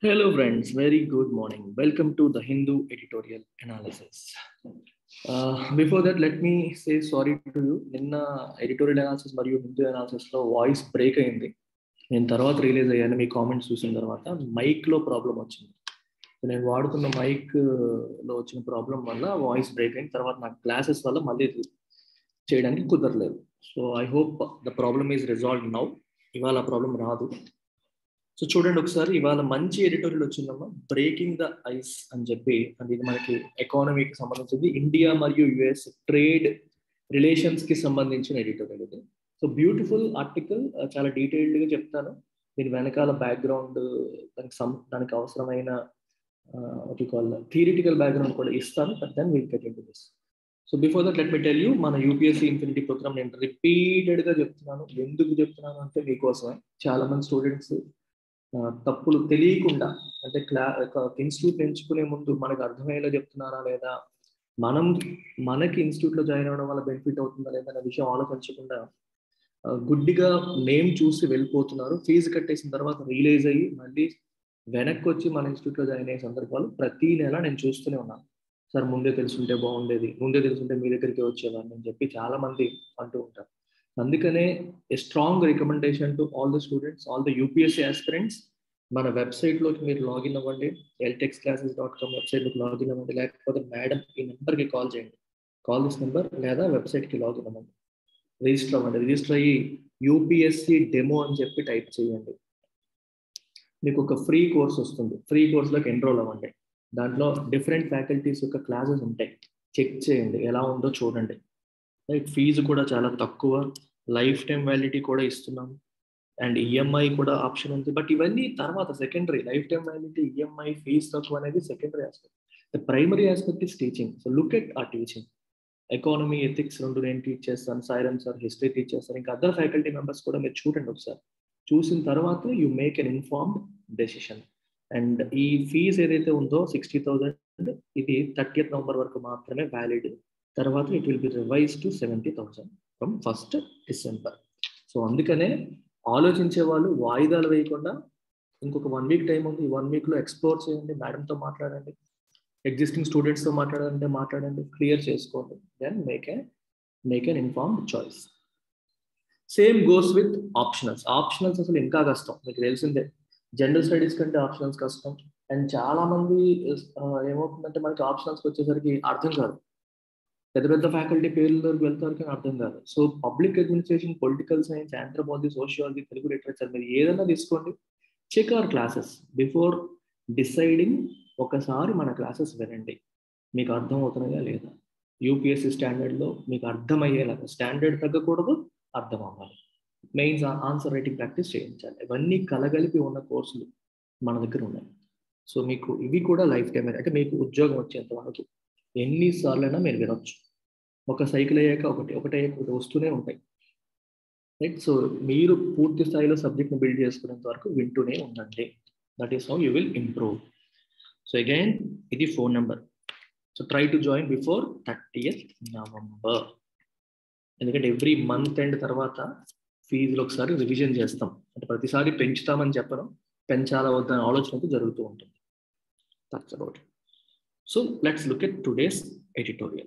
Hello, friends. Very good morning. Welcome to the Hindu editorial analysis. Uh, before that, let me say sorry to you. నిన్న editorial analysis మరియు Hindu analysis లో voice break అయింది నేను తర్వాత release అయ్యాను మీ comments చూసిన తర్వాత మైక్ లో ప్రాబ్లం వచ్చింది నేను వాడుతున్న మైక్ లో వచ్చిన ప్రాబ్లం వల్ల వాయిస్ బ్రేక్ అయిన తర్వాత నాకు క్లాసెస్ వల్ల మళ్ళీ చేయడానికి కుదరలేదు so I hope the problem is resolve now ఇవాళ ప్రాబ్లం రాదు సో చూడండి ఒకసారి ఇవాళ మంచి ఎడిటోరియల్ వచ్చిందమ్మా బ్రేకింగ్ ద ఐస్ అని చెప్పి అది ఇది మనకి ఎకానమీకి సంబంధించింది ఇండియా మరియు యుఎస్ ట్రేడ్ రిలేషన్స్ కి సంబంధించిన ఎడిటోరియల్ ఇది సో బ్యూటిఫుల్ ఆర్టికల్ చాలా డీటెయిల్డ్ గా చెప్తాను దీని వెనకాల బ్యాక్గ్రౌండ్ దానికి సం దానికి అవసరమైన కాల్ థియరిటికల్ బ్యాక్గ్రౌండ్ కూడా ఇస్తాను but then will get into this so before that let me tell you మన యూపీఎస్సీ ఇన్ఫినిటీ ప్రోగ్రామ్ నేను రిపీటెడ్ గా చెప్తున్నాను ఎందుకు చెప్తున్నాను అంటే మీకోసమే చాలా మంది స్టూడెంట్స్ తప్పులు తెలియకుండా అంటే క్లా ఇన్స్టిట్యూట్ ఎంచుకునే ముందు మనకు అర్థమయ్యేలా చెప్తున్నారా లేదా మనం మనకి ఇన్స్టిట్యూట్ లో జాయిన్ అవ్వడం వల్ల బెనిఫిట్ అవుతుందా లేదా అనే విషయం ఆలోచించకుండా గుడ్డిగా నేమ్ చూసి వెళ్ళిపోతున్నారు ఫీజు కట్టేసిన తర్వాత రియలైజ్ అయ్యి మళ్ళీ వెనక్కి వచ్చి మన ఇన్స్టిట్యూట్ లో జాయిన్ అయ్యే సందర్భాలు ప్రతి నెల నేను చూస్తూనే ఉన్నాను సార్ ముందే తెలుసుంటే బాగుండేది ముందే తెలుసుంటే మీ దగ్గరికి వచ్చేవాడిని అని చెప్పి చాలా మంది అంటూ ఉంటారు అందుకనే a strong recommendation to all the students all the UPSC aspirants మన వెబ్సైట్లోకి మీరు లాగిన్ అవ్వండి ఎల్టెక్స్ క్లాసెస్ డాట్ కామ్ వెబ్సైట్లోకి లాగిన్ అవ్వండి లేకపోతే మేడం ఈ నెంబర్కి కాల్ చేయండి కాల్ దిస్ నెంబర్ లేదా వెబ్సైట్కి లాగిన్ అవ్వండి రిజిస్టర్ అవ్వండి రిజిస్టర్ అయ్యి యూపీఎస్సీ డెమో అని చెప్పి టైప్ చేయండి మీకు ఒక ఫ్రీ కోర్స్ వస్తుంది ఫ్రీ కోర్స్లోకి ఎన్రోల్ అవ్వండి దాంట్లో డిఫరెంట్ ఫ్యాకల్టీస్ యొక్క క్లాసెస్ ఉంటాయి చెక్ చేయండి ఎలా ఉందో చూడండి రైట్ ఫీజు కూడా చాలా తక్కువ లైఫ్ టైం వ్యాలిడిటీ కూడా ఇస్తున్నాం అండ్ ఈఎంఐ కూడా ఆప్షన్ ఉంది బట్ ఇవన్నీ తర్వాత secondary lifetime validity EMI fees తక్కువ అనేది secondary aspect the primary aspect is teaching so look at ఆ టీచింగ్ ఎకానమీ ఎథిక్స్ రెండు నేను టీచ్ చేస్తాను సైరన్ సార్ హిస్టరీ టీచ్ చేస్తాను ఇంకా అదర్ ఫ్యాకల్టీ మెంబర్స్ కూడా మీరు చూడండి ఒకసారి చూసిన తర్వాత you make an informed decision and ఈ ఫీజ్ ఏదైతే ఉందో సిక్స్టీ థౌసండ్ ఇది థర్టీఎత్ నవంబర్ వరకు మాత్రమే వ్యాలిడ్ తర్వాత it will be revise to seventy thousand from first December so అందుకనే ఆలోచించే వాళ్ళు వాయిదాలు వేయకుండా ఇంకొక వన్ వీక్ టైం ఉంది ఈ వన్ వీక్లో ఎక్స్ప్లోర్ చేయండి మేడంతో మాట్లాడండి ఎగ్జిస్టింగ్ స్టూడెంట్స్తో మాట్లాడాలంటే మాట్లాడండి క్లియర్ చేసుకోండి then make a make an informed choice same goes with optionals optionals అసలు ఇంకా కష్టం మీకు తెలిసిందే జనరల్ స్టడీస్ కంటే ఆప్షనల్స్ కష్టం అండ్ చాలా మంది ఏమవుతుందంటే మనకి ఆప్షనల్స్కి వచ్చేసరికి అర్థం కాదు పెద్ద పెద్ద ఫ్యాకల్టీ పేర్లకి వెళ్తారు కానీ అర్థం కాదు so public administration political science anthropology sociology Telugu literature మీరు ఏదైనా తీసుకోండి check our classes before deciding ఒకసారి మన క్లాసెస్ వినండి మీకు అర్థం అవుతున్నాయా లేదా యూపీఎస్సీ స్టాండర్డ్లో మీకు అర్థమయ్యేలాగా స్టాండర్డ్ తగ్గకూడదు అర్థం అవ్వాలి మెయిన్స్ ఆన్సర్ రైటింగ్ ప్రాక్టీస్ చేయించాలి ఇవన్నీ కలగలిపి ఉన్న కోర్సులు మన దగ్గర ఉన్నాయి సో మీకు ఇవి కూడా లైఫ్ టైం అంటే మీకు ఉద్యోగం వచ్చేంత వరకు ఎన్నిసార్లైనా మీరు వినొచ్చు ఒక సైకిల్ అయ్యాక ఒకటి ఒకటి అయ్యాక ఒకటి వస్తూనే ఉంటాయి రైట్ సో మీరు పూర్తి స్థాయిలో సబ్జెక్ట్ని బిల్డ్ చేసుకునేంత వరకు వింటూనే ఉండండి that is how you will improve so again ఇది phone number so try to join before thirtieth November ఎందుకంటే ఎవ్రీ మంత్ ఎండ్ తర్వాత ఫీజులు ఒకసారి రివిజన్ చేస్తాం అంటే ప్రతిసారి పెంచుతామని చెప్పడం పెంచాలా వద్దనే ఆలోచన అయితే జరుగుతూ ఉంటుంది that's about so let's look at today's editorial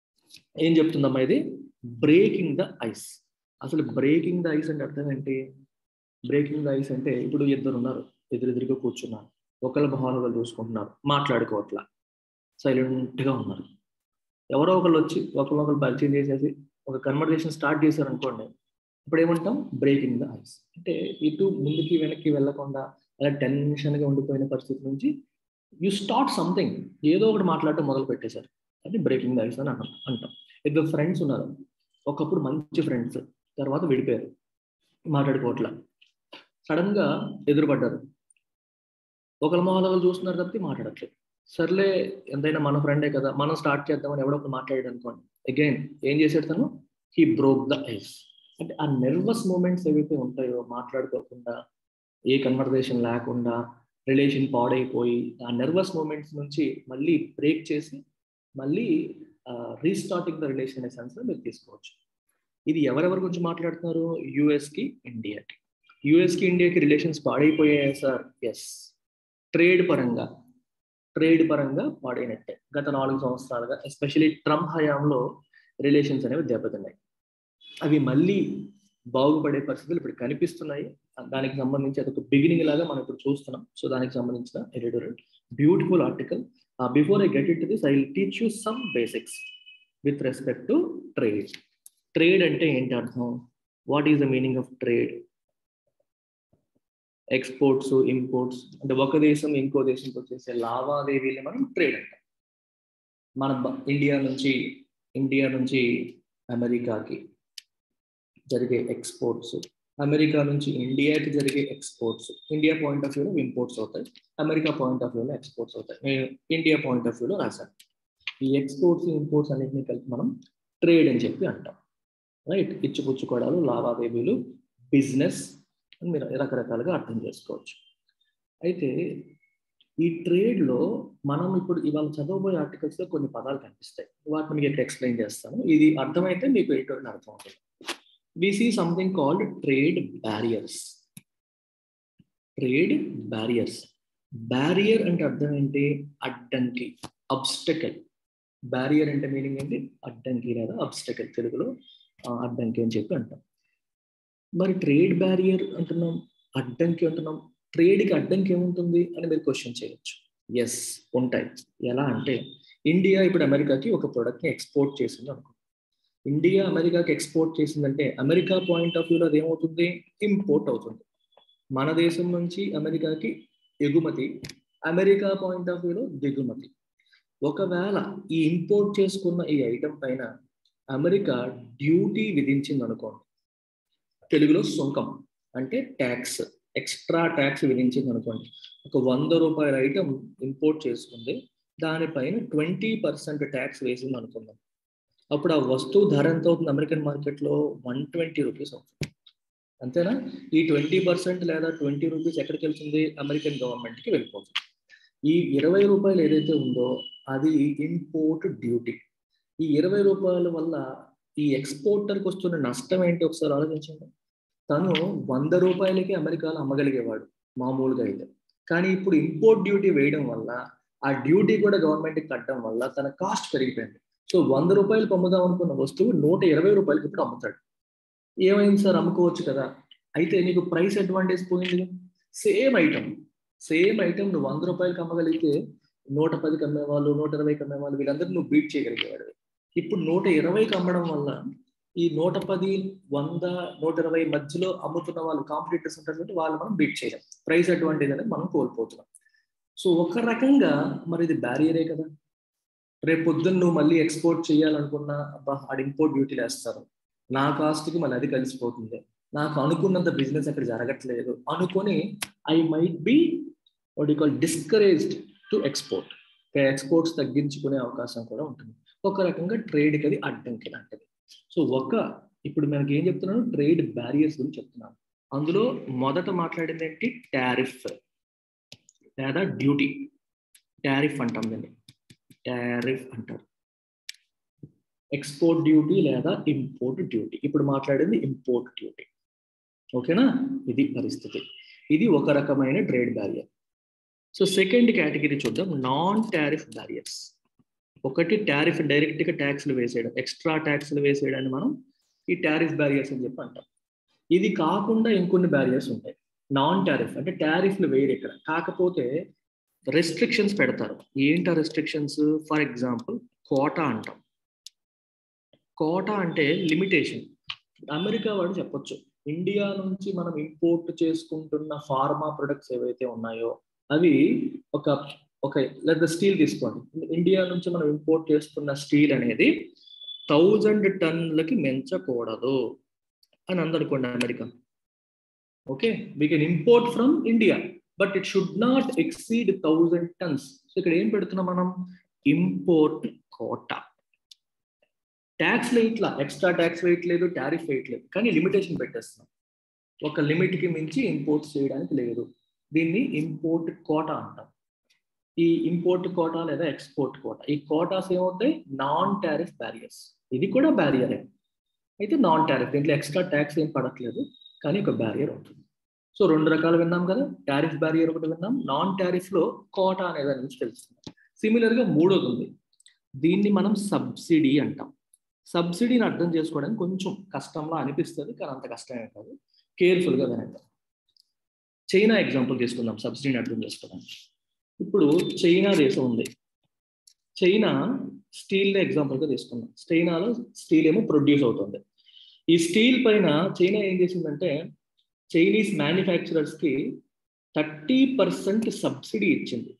ఏం చెప్తుందమ్మా ఇది బ్రేకింగ్ ద ఐస్ అసలు బ్రేకింగ్ ద ఐస్ అంటే అర్థం ఏంటి బ్రేకింగ్ ద ఐస్ అంటే ఇప్పుడు ఇద్దరు ఉన్నారు ఎదురెదురుగా కూర్చున్నారు ఒకళ్ళ భావనలు చూసుకుంటున్నారు మాట్లాడుకోవట్లా సైలెంట్గా ఉన్నారు ఎవరో ఒకళ్ళు వచ్చి ఒకరినొకరు పరిచయం చేసేసి ఒక కన్వర్జేషన్ స్టార్ట్ చేశారు అనుకోండి ఇప్పుడు ఏమంటాం బ్రేకింగ్ ద ఐస్ అంటే ఇటు ముందుకి వెనక్కి వెళ్ళకుండా అలా టెన్షన్గా ఉండిపోయిన పరిస్థితి నుంచి యు స్టార్ట్ సంథింగ్ ఏదో ఒకటి మాట్లాడటం మొదలు పెట్టేశారు అది బ్రేకింగ్ ద ఐస్ అని అంటాం అంటాం ఇద్దరు ఫ్రెండ్స్ ఉన్నారు ఒకప్పుడు మంచి ఫ్రెండ్స్ తర్వాత విడిపోయారు మాట్లాడుకోవట్లా సడన్ గా ఎదురుపడ్డారు ఒకళ్ళ మొహాలు చూస్తున్నారు తప్పితే మాట్లాడట్లేదు సర్లే ఎంతైనా మన ఫ్రెండే కదా మనం స్టార్ట్ చేద్దామని ఎవడో ఒకటి మాట్లాడాడు అనుకోండి అగైన్ ఏం చేశాడు తను హీ బ్రోక్ ద ఐస్ అంటే ఆ నెర్వస్ మూమెంట్స్ ఏవైతే ఉంటాయో మాట్లాడుకోకుండా ఏ కన్వర్జేషన్ లేకుండా రిలేషన్ పాడైపోయి ఆ నెర్వస్ మూమెంట్స్ నుంచి మళ్ళీ బ్రేక్ చేసి మళ్ళీ రీస్టార్టింగ్ ద రిలేషన్ అనే సెన్స్ మీరు తీసుకోవచ్చు ఇది ఎవరెవరి గురించి మాట్లాడుతున్నారు యుఎస్కి ఇండియాకి యుఎస్కి ఇండియాకి రిలేషన్స్ పాడైపోయాయా సార్ ఎస్ ట్రేడ్ పరంగా ట్రేడ్ పరంగా పాడైనట్టే గత నాలుగు సంవత్సరాలుగా ఎస్పెషలీ ట్రంప్ హయాంలో రిలేషన్స్ అనేవి దెబ్బతిన్నాయి అవి మళ్ళీ బాగుపడే పరిస్థితులు ఇప్పుడు కనిపిస్తున్నాయి దానికి సంబంధించి అదొక బిగినింగ్ లాగా మనం ఇప్పుడు చూస్తున్నాం సో దానికి సంబంధించిన editorial beautiful article before I get it this I will teach you some basics with respect to trade trade అంటే ఏంటి అర్థం what is the meaning of trade exports imports అంటే ఒక దేశం ఇంకో దేశంతో చేసే లావాదేవీలు మనం ట్రేడ్ అంటాం మన ఇండియా నుంచి ఇండియా నుంచి అమెరికాకి జరిగే ఎక్స్పోర్ట్స్ అమెరికా నుంచి ఇండియాకి జరిగే ఎక్స్పోర్ట్స్ ఇండియా పాయింట్ ఆఫ్ వ్యూలో ఇంపోర్ట్స్ అవుతాయి అమెరికా పాయింట్ ఆఫ్ వ్యూలో ఎక్స్పోర్ట్స్ అవుతాయి నేను ఇండియా పాయింట్ ఆఫ్ వ్యూలో రాశాను ఈ ఎక్స్పోర్ట్స్ ఇంపోర్ట్స్ అన్నింటినీ కలిపి మనం ట్రేడ్ అని చెప్పి అంటాం రైట్ ఇచ్చిపుచ్చుకోవడాలు లావాదేవీలు బిజినెస్ అని మీరు రకరకాలుగా అర్థం చేసుకోవచ్చు అయితే ఈ ట్రేడ్లో మనం ఇప్పుడు ఇవాళ చదవబోయే ఆర్టికల్స్లో కొన్ని పదాలు కనిపిస్తాయి వాటిని మీకు ఇక్కడ ఎక్స్ప్లెయిన్ చేస్తాను ఇది అర్థమైతే మీకు ఎడిటోరియల్ అర్థం అవుతుంది we see something called trade barriers trade barriers barrier అంటే అర్థం ఏంటి అడ్డంకి అబ్స్టకల్ బ్యారియర్ అంటే మీనింగ్ ఏంటి అడ్డంకి లేదా అబ్స్టకల్ తెలుగులో అడ్డంకి అని చెప్పి అంటాం మరి ట్రేడ్ బ్యారియర్ అంటున్నాం అడ్డంకి అంటున్నాం ట్రేడ్కి అడ్డంకి ఏముంటుంది అని మీరు క్వశ్చన్ చేయొచ్చు ఎస్ ఉంటాయి ఎలా అంటే ఇండియా ఇప్పుడు అమెరికాకి ఒక ప్రోడక్ట్ని ఎక్స్పోర్ట్ చేసింది అనుకో ఇండియా అమెరికాకి ఎక్స్పోర్ట్ చేసిందంటే అమెరికా పాయింట్ ఆఫ్ వ్యూలో అది ఏమవుతుంది ఇంపోర్ట్ అవుతుంది మన దేశం నుంచి అమెరికాకి ఎగుమతి అమెరికా పాయింట్ ఆఫ్ వ్యూలో దిగుమతి ఒకవేళ ఈ ఇంపోర్ట్ చేసుకున్న ఈ ఐటమ్ పైన అమెరికా డ్యూటీ విధించింది అనుకోండి తెలుగులో సుంకం అంటే ట్యాక్స్ ఎక్స్ట్రా ట్యాక్స్ విధించింది అనుకోండి ఒక వంద రూపాయల ఐటమ్ ఇంపోర్ట్ చేసుకుంది దానిపైన ట్వంటీ పర్సెంట్ ట్యాక్స్ వేసింది అనుకుందాం అప్పుడు ఆ వస్తువు ధర ఎంత అవుతుంది అమెరికన్ మార్కెట్లో వన్ ట్వంటీ రూపీస్ అవుతుంది అంతేనా ఈ ట్వంటీ పర్సెంట్ లేదా ట్వంటీ రూపీస్ ఎక్కడికి వెళ్తుంది అమెరికన్ గవర్నమెంట్కి వెళ్ళిపోతుంది ఈ ఇరవై రూపాయలు ఏదైతే ఉందో అది ఇంపోర్ట్ డ్యూటీ ఈ ఇరవై రూపాయల వల్ల ఈ ఎక్స్పోర్టర్కి వస్తున్న నష్టం ఏంటి ఒకసారి ఆలోచించండి తను వంద రూపాయలకి అమెరికాలో అమ్మగలిగేవాడు మామూలుగా అయితే కానీ ఇప్పుడు ఇంపోర్ట్ డ్యూటీ వేయడం వల్ల ఆ డ్యూటీ కూడా గవర్నమెంట్కి కట్టడం వల్ల తన కాస్ట్ పెరిగిపోయింది సో వంద రూపాయలు అమ్ముదాం అనుకున్న వస్తువు నూట ఇరవై రూపాయలకి ఇప్పుడు అమ్ముతాడు ఏమైంది సార్ అమ్ముకోవచ్చు కదా అయితే నీకు ప్రైస్ అడ్వాంటేజ్ పోయింది సేమ్ ఐటమ్ సేమ్ ఐటమ్ నువ్వు వంద రూపాయలకి అమ్మగలిగితే నూట పదికి అమ్మేవాళ్ళు నూట ఇరవైకి అమ్మేవాళ్ళు వీళ్ళందరూ నువ్వు బీట్ చేయగలిగేవాడు ఇప్పుడు నూట ఇరవైకి అమ్మడం వల్ల ఈ నూట పది వంద నూట ఇరవై మధ్యలో అమ్ముతున్న వాళ్ళు కాంపిటేటర్స్ ఉంటారు కాబట్టి వాళ్ళు మనం బీట్ చేయలేం ప్రైస్ అడ్వాంటేజ్ అనేది మనం కోల్పోతున్నాం సో ఒక రకంగా మరి ఇది బ్యారియరే కదా రేపు పొద్దున్న నువ్వు మళ్ళీ ఎక్స్పోర్ట్ చేయాలనుకున్నా అబ్బా ఆడ ఇంపోర్ట్ డ్యూటీలు వేస్తారు నా కాస్ట్కి మళ్ళీ అది కలిసిపోతుంది నాకు అనుకున్నంత బిజినెస్ అక్కడ జరగట్లేదు అనుకొని I might be what call discouraged to export exports తగ్గించుకునే అవకాశం కూడా ఉంటుంది ఒక రకంగా ట్రేడ్కి అది అడ్డంకి లాంటిది సో ఒక ఇప్పుడు మనకి ఏం చెప్తున్నాను ట్రేడ్ బ్యారియర్స్ గురించి చెప్తున్నాను అందులో మొదట మాట్లాడింది ఏంటి టారిఫ్ లేదా డ్యూటీ టారిఫ్ అంటాం దీన్ని టారిఫ్ అంటారు ఎక్స్పోర్ట్ డ్యూటీ లేదా ఇంపోర్ట్ డ్యూటీ ఇప్పుడు మాట్లాడింది ఇంపోర్ట్ డ్యూటీ ఓకేనా ఇది పరిస్థితి ఇది ఒక రకమైన trade barrier so second category చూద్దాం నాన్ టారిఫ్ బ్యారియర్స్ ఒకటి టారిఫ్ డైరెక్ట్గా ట్యాక్స్లు వేసేయడం ఎక్స్ట్రా ట్యాక్స్లు వేసేయడాన్ని మనం ఈ టారిఫ్ బ్యారియర్స్ అని చెప్పి అంటాం ఇది కాకుండా ఇంకొన్ని బ్యారియర్స్ ఉంటాయి నాన్ టారిఫ్ అంటే టారిఫ్లు వేయరు ఇక్కడ కాకపోతే రెస్ట్రిక్షన్స్ పెడతారు ఏంటా రెస్ట్రిక్షన్స్ ఫర్ ఎగ్జాంపుల్ కోటా అంటాం కోటా అంటే లిమిటేషన్ అమెరికా వాడు చెప్పొచ్చు ఇండియా నుంచి మనం ఇంపోర్ట్ చేసుకుంటున్న ఫార్మా ప్రొడక్ట్స్ ఏవైతే ఉన్నాయో అవి ఒక ఒక లేదా స్టీల్ తీసుకోండి ఇండియా నుంచి మనం ఇంపోర్ట్ చేస్తున్న స్టీల్ అనేది థౌజండ్ టన్లకి పెంచకూడదు అని అందనుకోండి America okay we can import from India but it should not exceed thousand tons so ఇక్కడ ఏం పెడుతున్నాం మనం ఇంపోర్ట్ కోటా ట్యాక్స్ వేయట్లా ఎక్స్ట్రా ట్యాక్స్ వేయట్లేదు టారిఫ్ వేయట్లేదు కానీ లిమిటేషన్ పెట్టేస్తున్నాం ఒక లిమిట్కి మించి ఇంపోర్ట్ చేయడానికి లేదు దీన్ని ఇంపోర్ట్ కోటా అంటాం ఈ ఇంపోర్ట్ కోటా లేదా ఎక్స్పోర్ట్ కోటా ఈ కోటాస్ ఏమవుతాయి నాన్ టారిఫ్ బ్యారియర్స్ ఇది కూడా బ్యారియరే అయితే నాన్ టారిఫ్ దీంట్లో ఎక్స్ట్రా ట్యాక్స్ ఏం పడట్లేదు కానీ ఒక బ్యారియర్ అవుతుంది సో రెండు రకాలు విన్నాం కదా టారిఫ్ బ్యారియర్ ఒకటి విన్నాం నాన్ టారిఫ్ లో కోటా అనే దాని గురించి తెలుస్తుంది సిమిలర్ గా మూడోది ఉంది దీన్ని మనం సబ్సిడీ అంటాం సబ్సిడీని అర్థం చేసుకోవడానికి కొంచెం కష్టంలా అనిపిస్తుంది కానీ అంత కష్టమే కాదు కేర్ఫుల్ గా వినండి చైనా ఎగ్జాంపుల్ తీసుకుందాం సబ్సిడీని అర్థం చేసుకోవడానికి ఇప్పుడు చైనా దేశం ఉంది చైనా స్టీల్ ఎగ్జాంపుల్ గా తీసుకుందాం చైనాలో స్టీల్ ఏమో ప్రొడ్యూస్ అవుతుంది ఈ స్టీల్ పైన చైనా ఏం చేసిందంటే చైనీస్ మ్యానుఫ్యాక్చరర్స్ కి థర్టీ పర్సెంట్ సబ్సిడీ ఇచ్చింది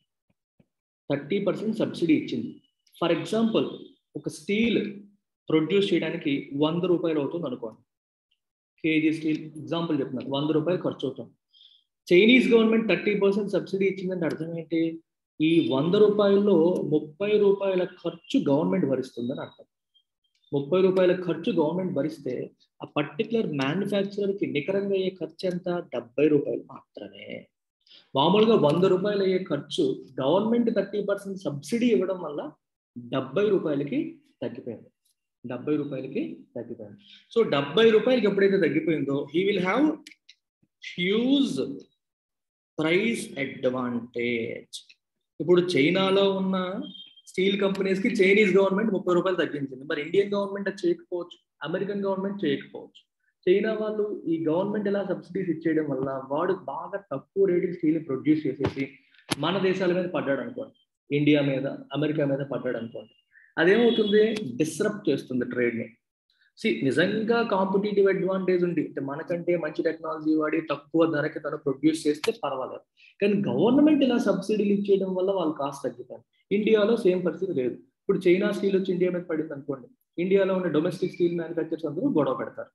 థర్టీ పర్సెంట్ సబ్సిడీ ఇచ్చింది ఫర్ ఎగ్జాంపుల్ ఒక స్టీల్ ప్రొడ్యూస్ చేయడానికి వంద రూపాయలు అవుతుంది అనుకోండి కేజీ స్టీల్ ఎగ్జాంపుల్ చెప్తున్నాను వంద రూపాయలు ఖర్చు అవుతుంది Chinese government thirty percent subsidy ఇచ్చిందంటే అర్థం ఏంటి ఈ వంద రూపాయల్లో ముప్పై రూపాయల ఖర్చు గవర్నమెంట్ భరిస్తుందని అర్థం ముప్పై రూపాయల ఖర్చు గవర్నమెంట్ భరిస్తే ఆ పర్టికులర్ మ్యానుఫ్యాక్చరర్కి నికరంగా అయ్యే ఖర్చు ఎంత డెబ్బై రూపాయలు మాత్రమే మామూలుగా వంద రూపాయలు అయ్యే ఖర్చు గవర్నమెంట్ థర్టీ పర్సెంట్ సబ్సిడీ ఇవ్వడం వల్ల డెబ్బై రూపాయలకి తగ్గిపోయింది డెబ్బై రూపాయలకి తగ్గిపోయింది సో డెబ్బై రూపాయలకి ఎప్పుడైతే తగ్గిపోయిందో he will have huge price advantage ఇప్పుడు చైనాలో ఉన్న స్టీల్ కంపెనీస్ కి చైనీస్ గవర్నమెంట్ ముప్పై రూపాయలు తగ్గించింది మరి ఇండియన్ గవర్నమెంట్ అది చేయకపోవచ్చు అమెరికన్ గవర్నమెంట్ చేయకపోవచ్చు చైనా వాళ్ళు ఈ గవర్నమెంట్ ఎలా సబ్సిడీస్ ఇచ్చేయడం వల్ల వాడు బాగా తక్కువ రేటుకి స్టీల్ ప్రొడ్యూస్ చేసేసి మన దేశాల మీద పడ్డాడు అనుకోండి ఇండియా మీద అమెరికా మీద పడ్డాడు అనుకోండి అదేమవుతుంది డిస్రప్ట్ చేస్తుంది ట్రేడ్ ని సి నిజంగా కాంపిటేటివ్ అడ్వాంటేజ్ ఉంది అంటే మనకంటే మంచి టెక్నాలజీ వాడి తక్కువ ధరకి తను ప్రొడ్యూస్ చేస్తే పర్వాలేదు కానీ గవర్నమెంట్ ఇలా సబ్సిడీలు ఇచ్చేయడం వల్ల వాళ్ళు కాస్ట్ తగ్గుతారు ఇండియాలో సేమ్ పరిస్థితి లేదు ఇప్పుడు చైనా స్టీల్ వచ్చి ఇండియా మీద పడింది అనుకోండి ఇండియాలో ఉన్న డొమెస్టిక్ స్టీల్ మ్యానుఫ్యాక్చర్స్ అందరూ గొడవ పెడతారు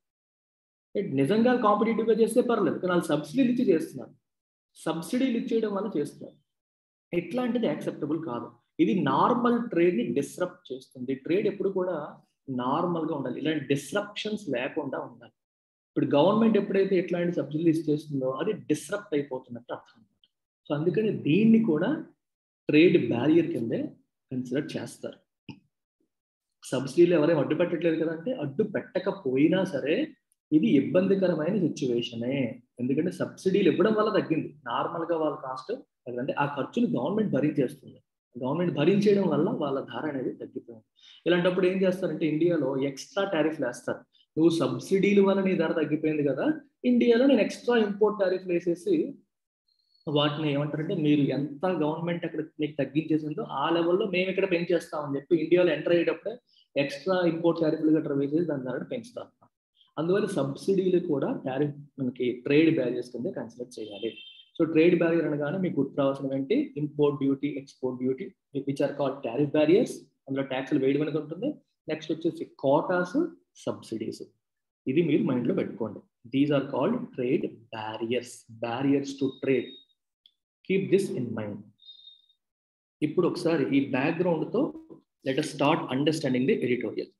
నిజంగా కాంపిటేటివ్గా చేస్తే పర్లేదు కానీ వాళ్ళు సబ్సిడీలు ఇచ్చి చేస్తున్నారు సబ్సిడీలు ఇచ్చేయడం వల్ల చేస్తున్నారు ఇట్లాంటిది యాక్సెప్టబుల్ కాదు ఇది నార్మల్ ట్రేడ్ని డిస్రప్ట్ చేస్తుంది ట్రేడ్ ఎప్పుడు కూడా నార్మల్గా ఉండాలి ఇలాంటి డిస్రప్షన్స్ లేకుండా ఉండాలి ఇప్పుడు గవర్నమెంట్ ఎప్పుడైతే ఎట్లాంటి సబ్సిడీస్ చేస్తుందో అది డిస్రప్ట్ అయిపోతున్నట్టు అర్థం అనమాట సో అందుకని దీన్ని కూడా ట్రేడ్ బ్యారియర్ కిందే కన్సిడర్ చేస్తారు సబ్సిడీలు ఎవరైనా అడ్డు పెట్టట్లేదు కదంటే అడ్డు పెట్టకపోయినా సరే ఇది ఇబ్బందికరమైన సిచ్యువేషనే ఎందుకంటే సబ్సిడీలు ఇవ్వడం వల్ల తగ్గింది నార్మల్గా వాళ్ళ కాస్ట్ అంటే ఆ ఖర్చును గవర్నమెంట్ భరించేస్తుంది గవర్నమెంట్ భరించేయడం వల్ల వాళ్ళ ధర అనేది తగ్గిపోయింది ఇలాంటప్పుడు ఏం చేస్తారంటే ఇండియాలో ఎక్స్ట్రా టారిఫ్లు వేస్తారు నువ్వు సబ్సిడీల వల్ల నీ ధర తగ్గిపోయింది కదా ఇండియాలో నేను ఎక్స్ట్రా ఇంపోర్ట్ టారిఫ్లు వేసేసి వాటిని ఏమంటారంటే మీరు ఎంత గవర్నమెంట్ అక్కడ మీకు తగ్గించేసిందో ఆ లెవెల్లో మేము ఇక్కడ పెంచేస్తామని చెప్పి ఇండియాలో ఎంటర్ అయ్యేటప్పుడే ఎక్స్ట్రా ఇంపోర్ట్ టారిఫ్లు గట్రా వేసేసి దాని ధరను పెంచుతాం అందువల్ల సబ్సిడీలు కూడా టారిఫ్ మనకి ట్రేడ్ బ్యారియర్స్ కింద కన్సిడర్ చేయాలి సో ట్రేడ్ బ్యారియర్ అనగానే మీకు గుర్తు రావాల్సిన ఏంటి import duty export duty which are called tariff barriers అందులో ట్యాక్స్లు వేయడం అనేది ఉంటుంది నెక్స్ట్ వచ్చేసి కోటాస్ సబ్సిడీస్ ఇది మీరు మైండ్లో పెట్టుకోండి these are called trade barriers barriers to trade keep this in mind ఇప్పుడు ఒకసారి ఈ బ్యాక్గ్రౌండ్తో let start understanding the editorial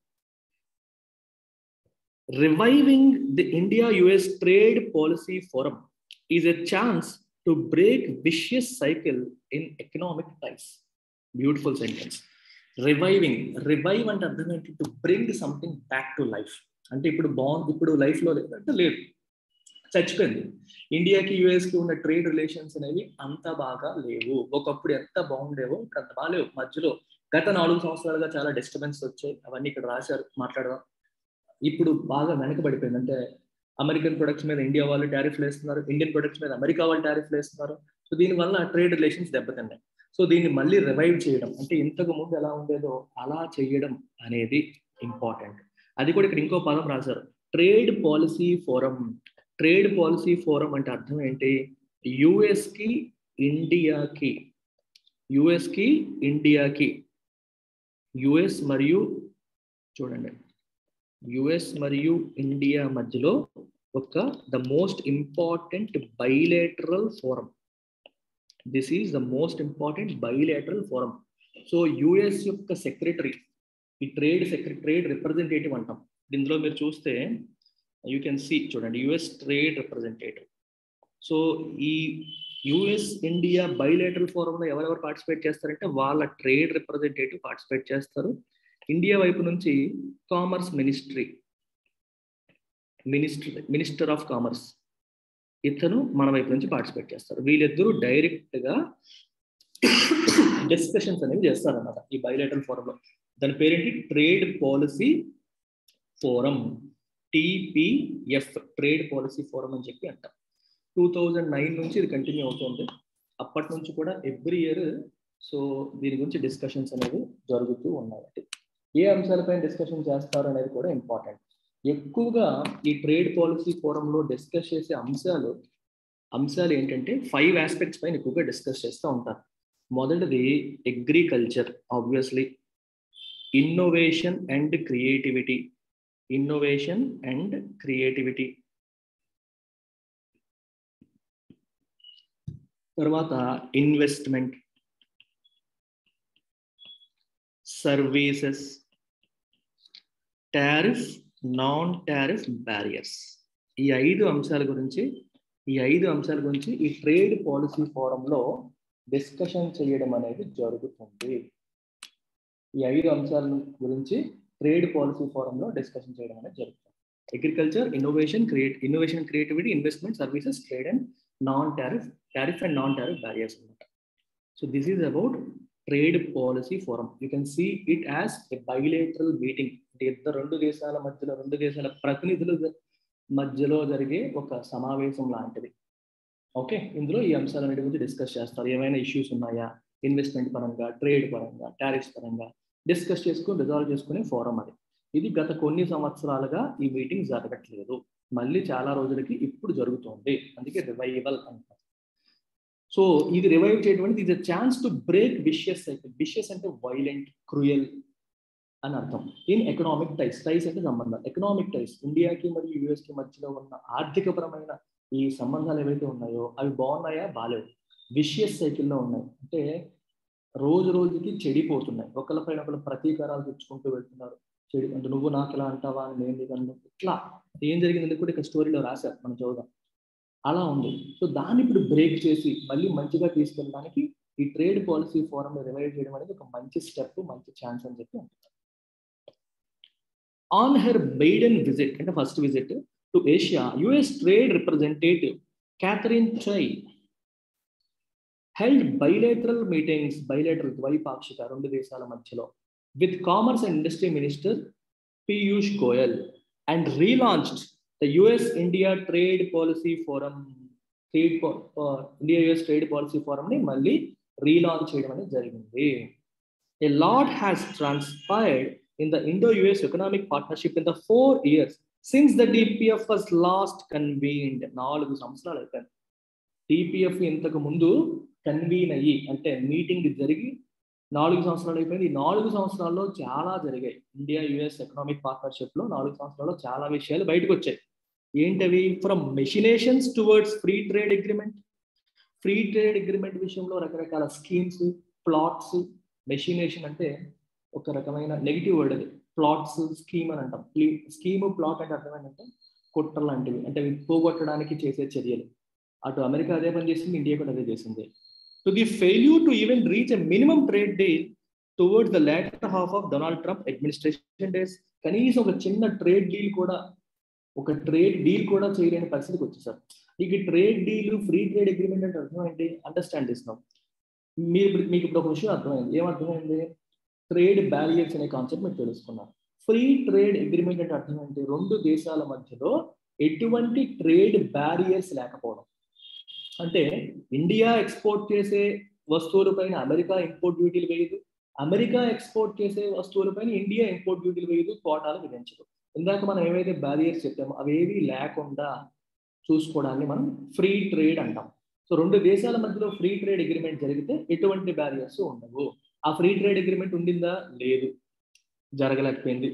reviving the India US trade policy forum is a chance to break vicious cycle in economic ties beautiful sentence reviving revive అంటే అర్థం ఏంటి to bring something back to life అంటే ఇప్పుడు బాగుంది ఇప్పుడు లైఫ్లో లేదంటే లేదు చచ్చిపోయింది ఇండియాకి యుఎస్కి ఉన్న ట్రేడ్ రిలేషన్స్ అనేవి అంత బాగా లేవు ఒకప్పుడు ఎంత బాగుండేవో ఇప్పుడు అంత బాగాలేవు మధ్యలో గత నాలుగు సంవత్సరాలుగా చాలా డిస్టర్బెన్స్ వచ్చాయి అవన్నీ ఇక్కడ రాశారు మాట్లాడదాం ఇప్పుడు బాగా వెనకబడిపోయింది అంటే అమెరికన్ ప్రొడక్ట్స్ మీద ఇండియా వాళ్ళు టారిఫ్లు వేస్తున్నారు ఇండియన్ ప్రొడక్ట్స్ మీద అమెరికా వాళ్ళు టారిఫ్లు వేస్తున్నారు సో దీనివల్ల ట్రేడ్ రిలేషన్స్ దెబ్బతిన్నాయి సో దీన్ని మళ్ళీ రివైవ్ చేయడం అంటే ఇంతకు ముందు ఎలా ఉండేదో అలా చేయడం అనేది ఇంపార్టెంట్ అది కూడా ఇక్కడ ఇంకో పదం రాశారు trade policy forum trade policy forum అంటే అర్థం ఏంటి యుఎస్కి ఇండియాకి యుఎస్కి ఇండియాకి యుఎస్ మరియు చూడండి యుఎస్ మరియు ఇండియా మధ్యలో ఒక the most important bilateral forum this is the most important bilateral forum so US యొక్క సెక్రటరీ ఈ ట్రేడ్ సెక్రటరీ ట్రేడ్ రిప్రజెంటేటివ్ అంటాం ఇందులో మీరు చూస్తే యూ కెన్ సీ చూడండి యుఎస్ ట్రేడ్ రిప్రజెంటేటివ్ సో ఈ యుఎస్ ఇండియా బైలేటరల్ ఫోరంలో ఎవరెవరు పార్టిసిపేట్ చేస్తారంటే వాళ్ళ ట్రేడ్ రిప్రజెంటేటివ్ పార్టిసిపేట్ చేస్తారు ఇండియా వైపు నుంచి commerce ministry minister minister of commerce ఇతను మన వైపు నుంచి పార్టిసిపేట్ చేస్తారు వీళ్ళిద్దరూ డైరెక్ట్ గా డిస్కషన్స్ అనేవి చేస్తారన్నమాట ఈ బయోలేటరల్ ఫోరంలో దాని పేరేంటి trade policy forum TPF trade policy forum అని చెప్పి అంటాం టూ థౌజండ్ నైన్ నుంచి ఇది కంటిన్యూ అవుతుంది అప్పటి నుంచి కూడా ఎవ్రీ ఇయర్ సో దీని గురించి డిస్కషన్స్ అనేవి జరుగుతూ ఉన్నాయి ఏ అంశాలపైన డిస్కషన్ చేస్తారు అనేది కూడా ఇంపార్టెంట్ ఎక్కువగా ఈ ట్రేడ్ పాలసీ ఫోరంలో డిస్కస్ చేసే అంశాలు అంశాలు ఏంటంటే ఫైవ్ ఆస్పెక్ట్స్ పైన ఎక్కువగా డిస్కస్ చేస్తూ ఉంటారు మొదటిది agriculture obviously innovation and creativity innovation and creativity తర్వాత investment services tariff non tariff barriers ఈ ఐదు అంశాల గురించి ఈ ఐదు అంశాల గురించి ఈ ట్రేడ్ పాలసీ ఫోరంలో డిస్కషన్ చేయడం అనేది జరుగుతుంది ఈ ఐదు అంశాల గురించి ట్రేడ్ పాలసీ ఫోరంలో డిస్కషన్ చేయడం అనేది జరుగుతుంది agriculture innovation create innovation creativity investment services trade and non tariff tariff and non tariff barriers అనమాట so this is about trade policy forum you can see it as a bilateral meeting అంటే ఇద్దరు రెండు దేశాల మధ్యలో రెండు దేశాల ప్రతినిధులు మధ్యలో జరిగే ఒక సమావేశం లాంటిది ఓకే ఇందులో ఈ అంశాలన్నిటి గురించి డిస్కస్ చేస్తారు ఏమైనా ఇష్యూస్ ఉన్నాయా ఇన్వెస్ట్మెంట్ పరంగా ట్రేడ్ పరంగా టారిఫ్స్ పరంగా డిస్కస్ చేసుకుని రిజాల్వ్ చేసుకునే ఫోరం అది ఇది గత కొన్ని సంవత్సరాలుగా ఈ మీటింగ్ జరగట్లేదు మళ్ళీ చాలా రోజులకి ఇప్పుడు జరుగుతుంది అందుకే రివైవల్ అంటారు సో ఇది రివైవ్ చేయడం ఇది chance to break vicious cycle vicious అంటే వైలెంట్ క్రూయల్ అని అర్థం ఇన్ ఎకనామిక్ టైస్ టైస్ అంటే సంబంధాలు ఎకనామిక్ టైస్ ఇండియాకి మరియు యుఎస్ కి మధ్యలో ఉన్న ఆర్థికపరమైన ఈ సంబంధాలు ఏవైతే ఉన్నాయో అవి బాగున్నాయా బాగాలేవు విషియస్ సైకిల్లో ఉన్నాయి అంటే రోజు రోజుకి చెడిపోతున్నాయి ఒకళ్ళపైన ఒకళ్ళు ప్రతీకారాలు తెచ్చుకుంటూ వెళ్తున్నారు చెడి అంటే నువ్వు నాకు ఇలా అంటావా అని నేను నీకు ఇట్లా ఏం జరిగిందని కూడా ఇక్కడ స్టోరీలో రాశారు మనం చూద్దాం అలా ఉంది సో దాన్ని ఇప్పుడు బ్రేక్ చేసి మళ్ళీ మంచిగా తీసుకెళ్ళడానికి ఈ ట్రేడ్ పాలసీ ఫోరం రివైవ్ చేయడం అనేది ఒక మంచి స్టెప్ మంచి ఛాన్స్ అని చెప్పి అంటున్నారు ఆన్ హెర్ బైడెన్ విజిట్ అంటే first visit to Asia US trade representative Katherine Tai held bilateral meetings bilateral ద్వైపాక్షిక రెండు దేశాల మధ్యలో with commerce and industry minister Piyush Goyal and relaunched the US India trade policy forum trade India US trade policy ఫోరంని మళ్ళీ relaunch చేయడం అనేది జరిగింది a lot has transpired in the Indo US economic partnership in the four years since the TPF was last convened నాలుగు సంవత్సరాలు అయిపోయింది DPF ఇంతకు ముందు కన్వీన్ అయ్యి అంటే మీటింగ్ జరిగి నాలుగు సంవత్సరాలు అయిపోయింది ఈ నాలుగు సంవత్సరాల్లో చాలా జరిగాయి ఇండియా యుఎస్ ఎకనామిక్ పార్ట్నర్షిప్ లో నాలుగు సంవత్సరాల్లో చాలా విషయాలు బయటకు వచ్చాయి ఏంటవి from machinations towards free trade agreement free trade agreement విషయంలో రకరకాల స్కీమ్స్ ప్లాట్స్ మెషినేషన్ అంటే ఒక రకమైన నెగిటివ్ వర్డ్ అది ప్లాట్స్ స్కీమ్ అని అంటాం స్కీమ్ ప్లాట్ అంటే అర్థం ఏంటంటే కుట్ర లాంటివి అంటే అవి పోగొట్టడానికి చేసే చర్యలు అటు అమెరికా అదే పని చేసింది ఇండియా కూడా అదే చేసింది to the failure to even reach a minimum trade deal towards the later half of Donald Trump administration days కనీసం ఒక చిన్న ట్రేడ్ డీల్ కూడా ఒక ట్రేడ్ డీల్ కూడా చేయలేని పరిస్థితికి వచ్చేసారు ఇక trade deal free trade agreement అంటే అర్థం ఏంటి అండర్స్టాండ్ చేస్తున్నాం మీరు మీకు ఇప్పుడు ఒక విషయం అర్థమైంది ఏమర్థమైంది ట్రేడ్ బ్యారియర్స్ అనే కాన్సెప్ట్ మీరు తెలుసుకున్నారు ఫ్రీ ట్రేడ్ అగ్రిమెంట్ అంటే అర్థం ఏంటి రెండు దేశాల మధ్యలో ఎటువంటి ట్రేడ్ బ్యారియర్స్ లేకపోవడం అంటే ఇండియా ఎక్స్పోర్ట్ చేసే వస్తువులపైన అమెరికా ఇంపోర్ట్ డ్యూటీలు వేయదు అమెరికా ఎక్స్పోర్ట్ చేసే వస్తువులపైన ఇండియా ఇంపోర్ట్ డ్యూటీలు వేయదు కోటాలు విధించదు ఇందాక మనం ఏవైతే బ్యారియర్స్ చెప్పామో అవేవి లేకుండా చూసుకోవడాన్ని మనం ఫ్రీ ట్రేడ్ అంటాం సో రెండు దేశాల మధ్యలో ఫ్రీ ట్రేడ్ అగ్రిమెంట్ జరిగితే ఎటువంటి బ్యారియర్స్ ఉండవు ఆ ఫ్రీ ట్రేడ్ అగ్రిమెంట్ ఉండిందా లేదు జరగలేకపోయింది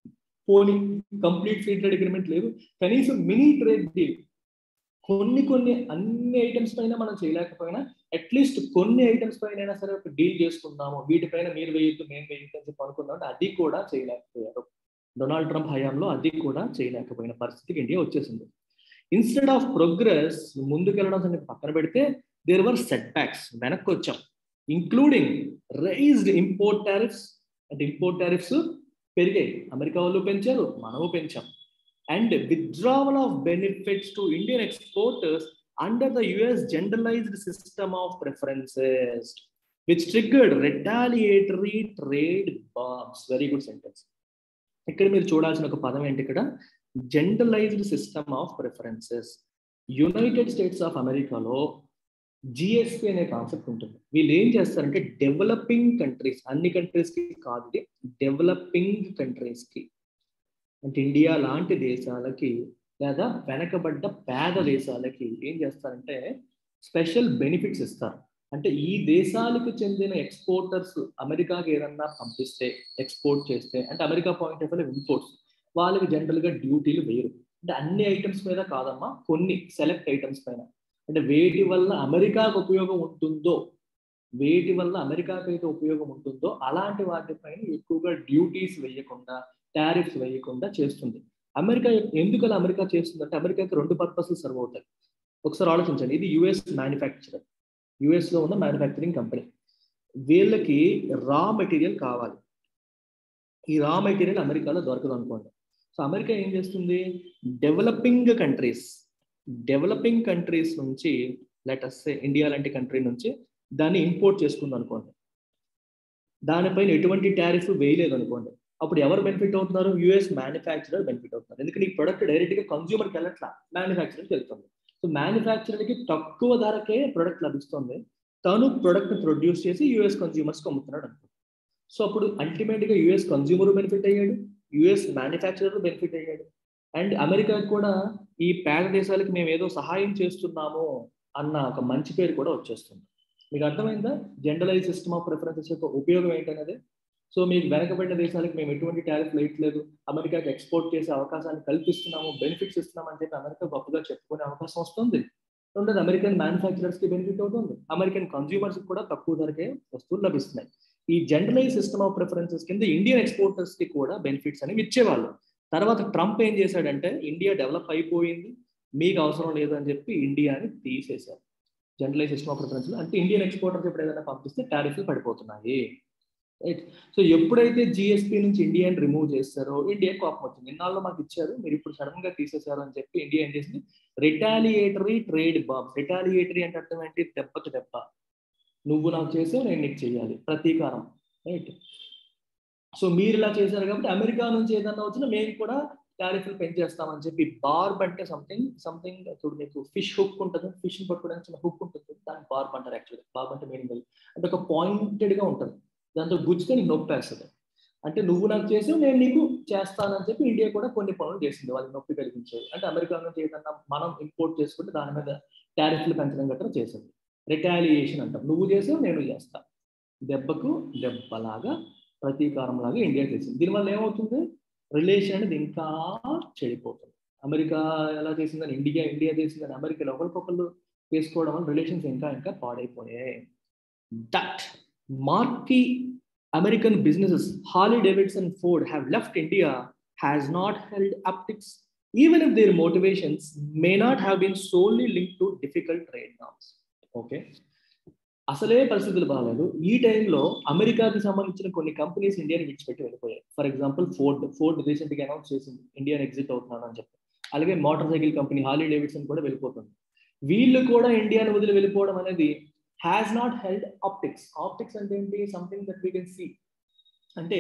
పోనీ కంప్లీట్ ఫ్రీ ట్రేడ్ అగ్రిమెంట్ లేదు కనీసం మినీ ట్రేడ్ డీల్ కొన్ని కొన్ని అన్ని ఐటమ్స్ పైన మనం చేయలేకపోయినా అట్లీస్ట్ కొన్ని ఐటమ్స్ పైన సరే ఒక డీల్ చేసుకుందాము వీటిపైన మీరు వేయొద్దు మేము వేయొద్దు అని చెప్పి అనుకున్నాం అది కూడా చేయలేకపోయారు డొనాల్డ్ ట్రంప్ హయాంలో అది కూడా చేయలేకపోయిన పరిస్థితికి ఇండియా వచ్చేసింది ఇన్స్టెడ్ ఆఫ్ ప్రోగ్రెస్ ముందుకెళ్ళడం సంగతి పక్కన పెడితే దేర్ వర్ సెట్ బ్యాక్స్ వెనక్కి వచ్చాం ఇంక్లూడింగ్ రైజ్డ్ ఇంపోర్ట్ టారిఫ్స్ అంటే ఇంపోర్ట్ టారిఫ్స్ పెరిగాయి అమెరికా వాళ్ళు పెంచారు మనము పెంచాం and withdrawal of benefits to Indian exporters under the US generalized system of preferences, which triggered retaliatory trade bombs. Very good sentence. ఇక్కడ మీరు చూడాల్సిన ఒక పదం ఏంటి ఇక్కడ generalized system of preferences United States of అమెరికాలో జిఎస్పి అనే కాన్సెప్ట్ ఉంటుంది వీళ్ళు ఏం చేస్తారంటే డెవలపింగ్ కంట్రీస్ అన్ని కంట్రీస్ కి కాదు ఇది డెవలపింగ్ కంట్రీస్ కి అంటే ఇండియా లాంటి దేశాలకి లేదా వెనకబడ్డ పేద దేశాలకి ఏం చేస్తారంటే స్పెషల్ బెనిఫిట్స్ ఇస్తారు అంటే ఈ దేశాలకు చెందిన ఎక్స్పోర్టర్స్ అమెరికాకి ఏదన్నా పంపిస్తే ఎక్స్పోర్ట్ చేస్తే అంటే America point of view imports వాళ్ళకి జనరల్గా డ్యూటీలు వేయరు అంటే అన్ని ఐటమ్స్ మీద కాదమ్మా కొన్ని సెలెక్ట్ ఐటమ్స్ పైన అంటే వేటి వల్ల అమెరికాకు ఉపయోగం ఉంటుందో వేటి వల్ల అమెరికాకి అయితే ఉపయోగం ఉంటుందో అలాంటి వాటిపైన ఎక్కువగా డ్యూటీస్ వేయకుండా టారిఫ్స్ వేయకుండా చేస్తుంది అమెరికా ఎందుకు అలా అమెరికా చేస్తుందంటే అమెరికాకి రెండు పర్పస్లు సర్వ్ అవుతాయి ఒకసారి ఆలోచించండి ఇది యుఎస్ మ్యానుఫ్యాక్చరర్ యుఎస్ లో ఉన్న మ్యానుఫ్యాక్చరింగ్ కంపెనీ వీళ్ళకి రా మెటీరియల్ కావాలి ఈ రా మెటీరియల్ అమెరికాలో దొరకదు అనుకోండి సో అమెరికా ఏం చేస్తుంది డెవలపింగ్ కంట్రీస్ డెవలపింగ్ కంట్రీస్ నుంచి లెటస్ ఇండియా లాంటి కంట్రీ నుంచి దాన్ని ఇంపోర్ట్ చేసుకుంది అనుకోండి దానిపైన ఎటువంటి టారిఫ్ వేయలేదు అనుకోండి అప్పుడు ఎవరు బెనిఫిట్ అవుతున్నారు యుఎస్ మ్యానుఫ్యాక్చరర్ బెనిఫిట్ అవుతున్నారు ఎందుకంటే ఈ ప్రొడక్ట్ డైరెక్ట్ గా కన్జ్యూమర్కి వెళ్ళట్లా మ్యానుఫ్యాక్చరర్కి వెళ్తుంది సో మ్యానుఫ్యాక్చరర్కి తక్కువ ధరకే ప్రొడక్ట్ లభిస్తుంది తను ప్రొడక్ట్ ప్రొడ్యూస్ చేసి యుఎస్ కన్జ్యూమర్స్కి అమ్ముతున్నాడు అనుకో సో అప్పుడు అల్టిమేట్ గా యుఎస్ కన్జ్యూమర్ బెనిఫిట్ అయ్యాడు యుఎస్ మ్యానుఫ్యాక్చరర్ బెనిఫిట్ అయ్యాడు అండ్ అమెరికాకి కూడా ఈ పేద దేశాలకి మేము ఏదో సహాయం చేస్తున్నాము అన్న ఒక మంచి పేరు కూడా వచ్చేస్తుంది మీకు అర్థమైందా జనరలైజ్ సిస్టమ్ ఆఫ్ ప్రిఫరెన్సెస్ యొక్క ఉపయోగం ఏంటనేది సో మీకు వెనకబడిన దేశాలకు మేము ఎటువంటి టారిఫ్ వేయట్లేదు అమెరికాకి ఎక్స్పోర్ట్ చేసే అవకాశాన్ని కల్పిస్తున్నాము బెనిఫిట్స్ ఇస్తున్నాం అని చెప్పి అమెరికా గొప్పగా చెప్పుకునే అవకాశం వస్తుంది రెండోది అమెరికన్ మ్యానుఫ్యాక్చరర్స్ కి బెనిఫిట్ అవుతుంది అమెరికన్ కన్జ్యూమర్స్ కూడా తక్కువ ధరకే వస్తువులు లభిస్తున్నాయి ఈ జనరలైజ్ సిస్టమ్ ఆఫ్ ప్రిఫరెన్సెస్ కింద ఇండియన్ ఎక్స్పోర్టర్స్ కి కూడా బెనిఫిట్స్ అనేవి ఇచ్చేవాళ్ళు తర్వాత ట్రంప్ ఏం చేశాడంటే ఇండియా డెవలప్ అయిపోయింది మీకు అవసరం లేదు అని చెప్పి ఇండియాని తీసేశారు జనరలైజ్ సిస్టమ్ ఆఫ్ ప్రిఫరెన్స్ అంటే ఇండియన్ ఎక్స్పోర్టర్స్ ఎప్పుడు ఏదైనా పంపిస్తే టారిఫ్లు పడిపోతున్నాయి రైట్ సో ఎప్పుడైతే జిఎస్పీ నుంచి ఇండియాని రిమూవ్ చేస్తారో ఇండియా కోపం వచ్చింది ఇన్నాళ్ళు మాకు ఇచ్చారు మీరు ఇప్పుడు సడన్ గా తీసేశారు అని చెప్పి ఇండియా ఏం చేసింది రిటాలియేటరీ ట్రేడ్ బాబ్ రిటాలియేటరీ అంటే అర్థం ఏంటి దెబ్బకి దెబ్బ నువ్వు నాకు చేసావు నేను నీకు చేయాలి ప్రతీకారం రైట్ సో మీరు ఇలా చేశారు కాబట్టి అమెరికా నుంచి ఏదన్నా వచ్చినా మేము కూడా టారిఫ్లు పెంచేస్తామని చెప్పి బార్బ్ అంటే సంథింగ్ సంథింగ్ చూడు మీకు ఫిష్ హుక్ ఉంటుంది ఫిష్ పట్టుకోవడానికి చిన్న హుక్ ఉంటుంది దాన్ని బార్బ్ అంటారు యాక్చువల్లీ బార్బ్ అంటే మీనింగ్ అంటే ఒక పాయింటెడ్ గా ఉంటుంది దాంతో గుచ్చితే నీకు నొప్పి వేస్తుంది అంటే నువ్వు నాకు చేసావు నేను నీకు చేస్తానని చెప్పి ఇండియా కూడా కొన్ని పనులు చేసింది వాళ్ళకి నొప్పి కలిగించేది అంటే అమెరికా నుంచి ఏదన్నా మనం ఇంపోర్ట్ చేసుకుంటే దాని మీద టారిఫ్లు పెంచడం గట్రా చేసింది రిటాలియేషన్ అంటాం నువ్వు చేసావు నేను చేస్తా దెబ్బకు దెబ్బలాగా ప్రతీకారం లాగా ఇండియా చేసింది దీనివల్ల ఏమవుతుంది రిలేషన్ అనేది ఇంకా చెడిపోతుంది అమెరికా ఎలా చేసిందని ఇండియా ఇండియా చేసిందని అమెరికాలో ఒకరికొకరు చేసుకోవడం వల్ల రిలేషన్స్ ఇంకా ఇంకా పాడైపోయాయి that marquee American businesses Harley Davidson Ford have left India has not held optics even if their motivations may not have been solely linked to difficult trade norms okay అసలే పరిస్థితులు బాగాలేదు ఈ టైంలో అమెరికాకి సంబంధించిన కొన్ని కంపెనీస్ ఇండియాని విడిచిపెట్టి వెళ్ళిపోయాయి for example Ford Ford recent గా అనౌన్స్ చేసింది ఇండియన్ ఎగ్జిట్ అవుతున్నాను అని చెప్పి అలాగే motorcycle company Harley Davidson కూడా వెళ్ళిపోతుంది వీళ్ళు కూడా ఇండియాని వదిలి వెళ్ళిపోవడం అనేది has not held optics optics అంటే ఏంటి something that we can see అంటే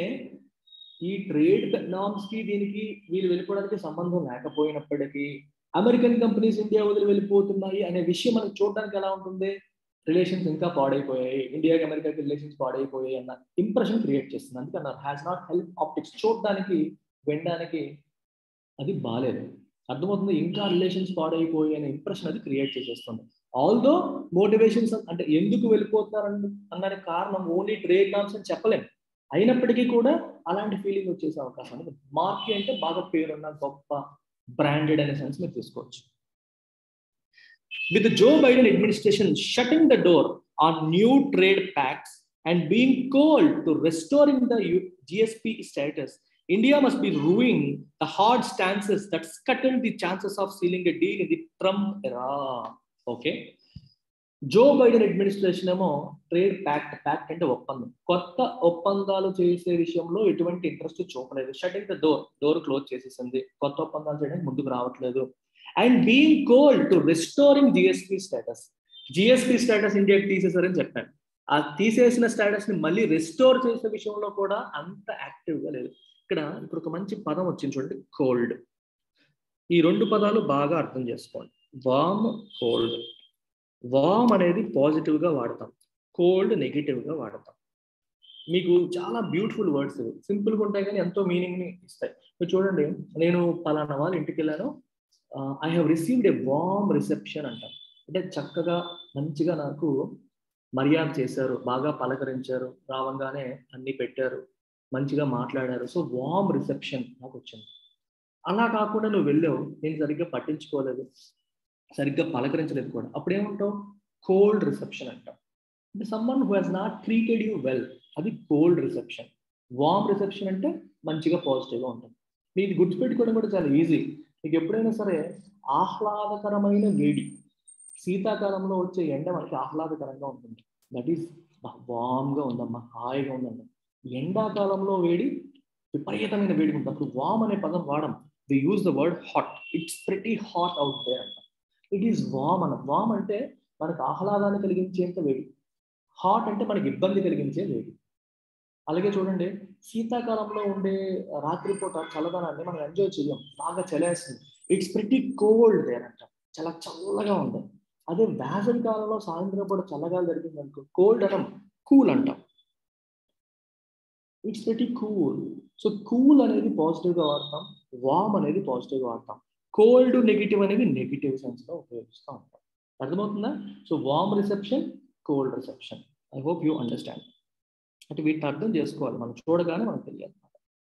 ఈ ట్రేడ్ నామ్స్ కి దీనికి వీళ్ళు వెళ్ళిపోవడానికి సంబంధం లేకపోయినప్పటికీ అమెరికన్ కంపెనీస్ ఇండియా వదిలి వెళ్ళిపోతున్నాయి అనే విషయం మనకు చూడడానికి ఎలా ఉంటుంది రిలేషన్స్ ఇంకా పాడైపోయాయి ఇండియాకి అమెరికాకి రిలేషన్స్ పాడైపోయాయి అన్న ఇంప్రెషన్ క్రియేట్ చేస్తుంది అందుకే అన్నారు హ్యాస్ నాట్ హెల్ప్ ఆప్టిక్స్ చూడడానికి వినడానికి అది బాగాలేదు అర్థమవుతుంది ఇంకా రిలేషన్స్ పాడైపోయి అనే ఇంప్రెషన్ అది క్రియేట్ చేసేస్తుంది ఆల్దో మోటివేషన్స్ అంటే ఎందుకు వెళ్ళిపోతున్నారు అన్నదానికి కారణం ఓన్లీ ట్రేడ్ నామ్స్ అని చెప్పలేము అయినప్పటికీ కూడా అలాంటి ఫీలింగ్ వచ్చేసే అవకాశం ఉంది మార్కి అంటే బాగా పేరున్న గొప్ప బ్రాండెడ్ అనే సెన్స్ మీరు తీసుకోవచ్చు with the Joe Biden administration shutting the door on new trade pacts and being called to restoring the GSP status, India must be ruining the hard stances that scuttled the chances of sealing a deal in the Trump era. Okay. Joe Biden administration ఏమో trade pact pact అంటే ఒప్పందం కొత్త ఒప్పందాలు చేసే విషయంలో ఎటువంటి interest చూపలేదు shutting the door door close చేసేసింది కొత్త ఒప్పందాలు చేయడానికి ముందుకు రావట్లేదు and being cold to restoring GSP status GSP status ఇండియాకి తీసేసారని చెప్పాను ఆ తీసేసిన స్టేటస్ ని మళ్ళీ రిస్టోర్ చేసే విషయంలో కూడా అంత యాక్టివ్ గా లేదు ఇక్కడ ఇప్పుడు ఒక మంచి పదం వచ్చింది చూడండి కోల్డ్ ఈ రెండు పదాలు బాగా అర్థం చేసుకోండి వామ్ కోల్డ్ వామ్ అనేది పాజిటివ్ గా వాడతాం కోల్డ్ నెగిటివ్ గా వాడతాం మీకు చాలా బ్యూటిఫుల్ వర్డ్స్ ఇవి సింపుల్ గా ఉంటాయి కానీ ఎంతో మీనింగ్ ని ఇస్తాయి మీరు చూడండి నేను పలానా వాళ్ళ ఇంటికి వెళ్ళాను I have received a warm reception అంటాం అంటే చక్కగా మంచిగా నాకు మర్యాద చేశారు బాగా పలకరించారు రావంగానే అన్ని పెట్టారు మంచిగా మాట్లాడారు సో వామ్ రిసెప్షన్ నాకు వచ్చింది అలా కాకుండా నువ్వు వెళ్ళావు నేను సరిగ్గా పట్టించుకోలేదు సరిగ్గా పలకరించలేదు కూడా అప్పుడు ఏమంటావు కోల్డ్ రిసెప్షన్ అంటాం అంటే someone who has not treated you well అది కోల్డ్ రిసెప్షన్ వామ్ రిసెప్షన్ అంటే మంచిగా పాజిటివ్గా ఉంటుంది మీకు గుర్తుపెట్టుకోవడం కూడా చాలా ఈజీ మీకు ఎప్పుడైనా సరే ఆహ్లాదకరమైన వేడి శీతాకాలంలో వచ్చే ఎండ మనకి ఆహ్లాదకరంగా ఉంటుంది దట్ ఈస్ వామ్గా ఉందమ్మా హాయిగా ఉందమ్మా ఎండాకాలంలో వేడి విపరీతమైన వేడి ఉంటుంది అప్పుడు వామ్ అనే పదం వాడం the use the word hot it's pretty hot out there అంట ఇట్ ఈస్ వామ్ అన్న వామ్ అంటే మనకు ఆహ్లాదాన్ని కలిగించేంత వేడి హాట్ అంటే మనకి ఇబ్బంది కలిగించే వేడి అలాగే చూడండి శీతాకాలంలో ఉండే రాత్రిపూట చల్లదనాన్ని మనం ఎంజాయ్ చేయం బాగా చలేస్తుంది ఇట్స్ ప్రిటీ కోల్డ్ దేర్ అంట చాలా చల్లగా ఉంది అదే వేసవి కాలంలో సాయంత్రం పూట చల్లగా జరిగింది అనుకో కోల్డ్ అనం కూల్ అంటాం it's pretty cool so cool అనేది పాజిటివ్ గా వాడతాం వామ్ అనేది పాజిటివ్ గా వాడతాం కోల్డ్ నెగిటివ్ అనేవి నెగిటివ్ సెన్స్ లో ఉపయోగిస్తూ ఉంటాం అర్థమవుతుందా so warm reception cold reception I hope you understand అంటే వీటిని అర్థం చేసుకోవాలి మనం చూడగానే మనకు తెలియాలి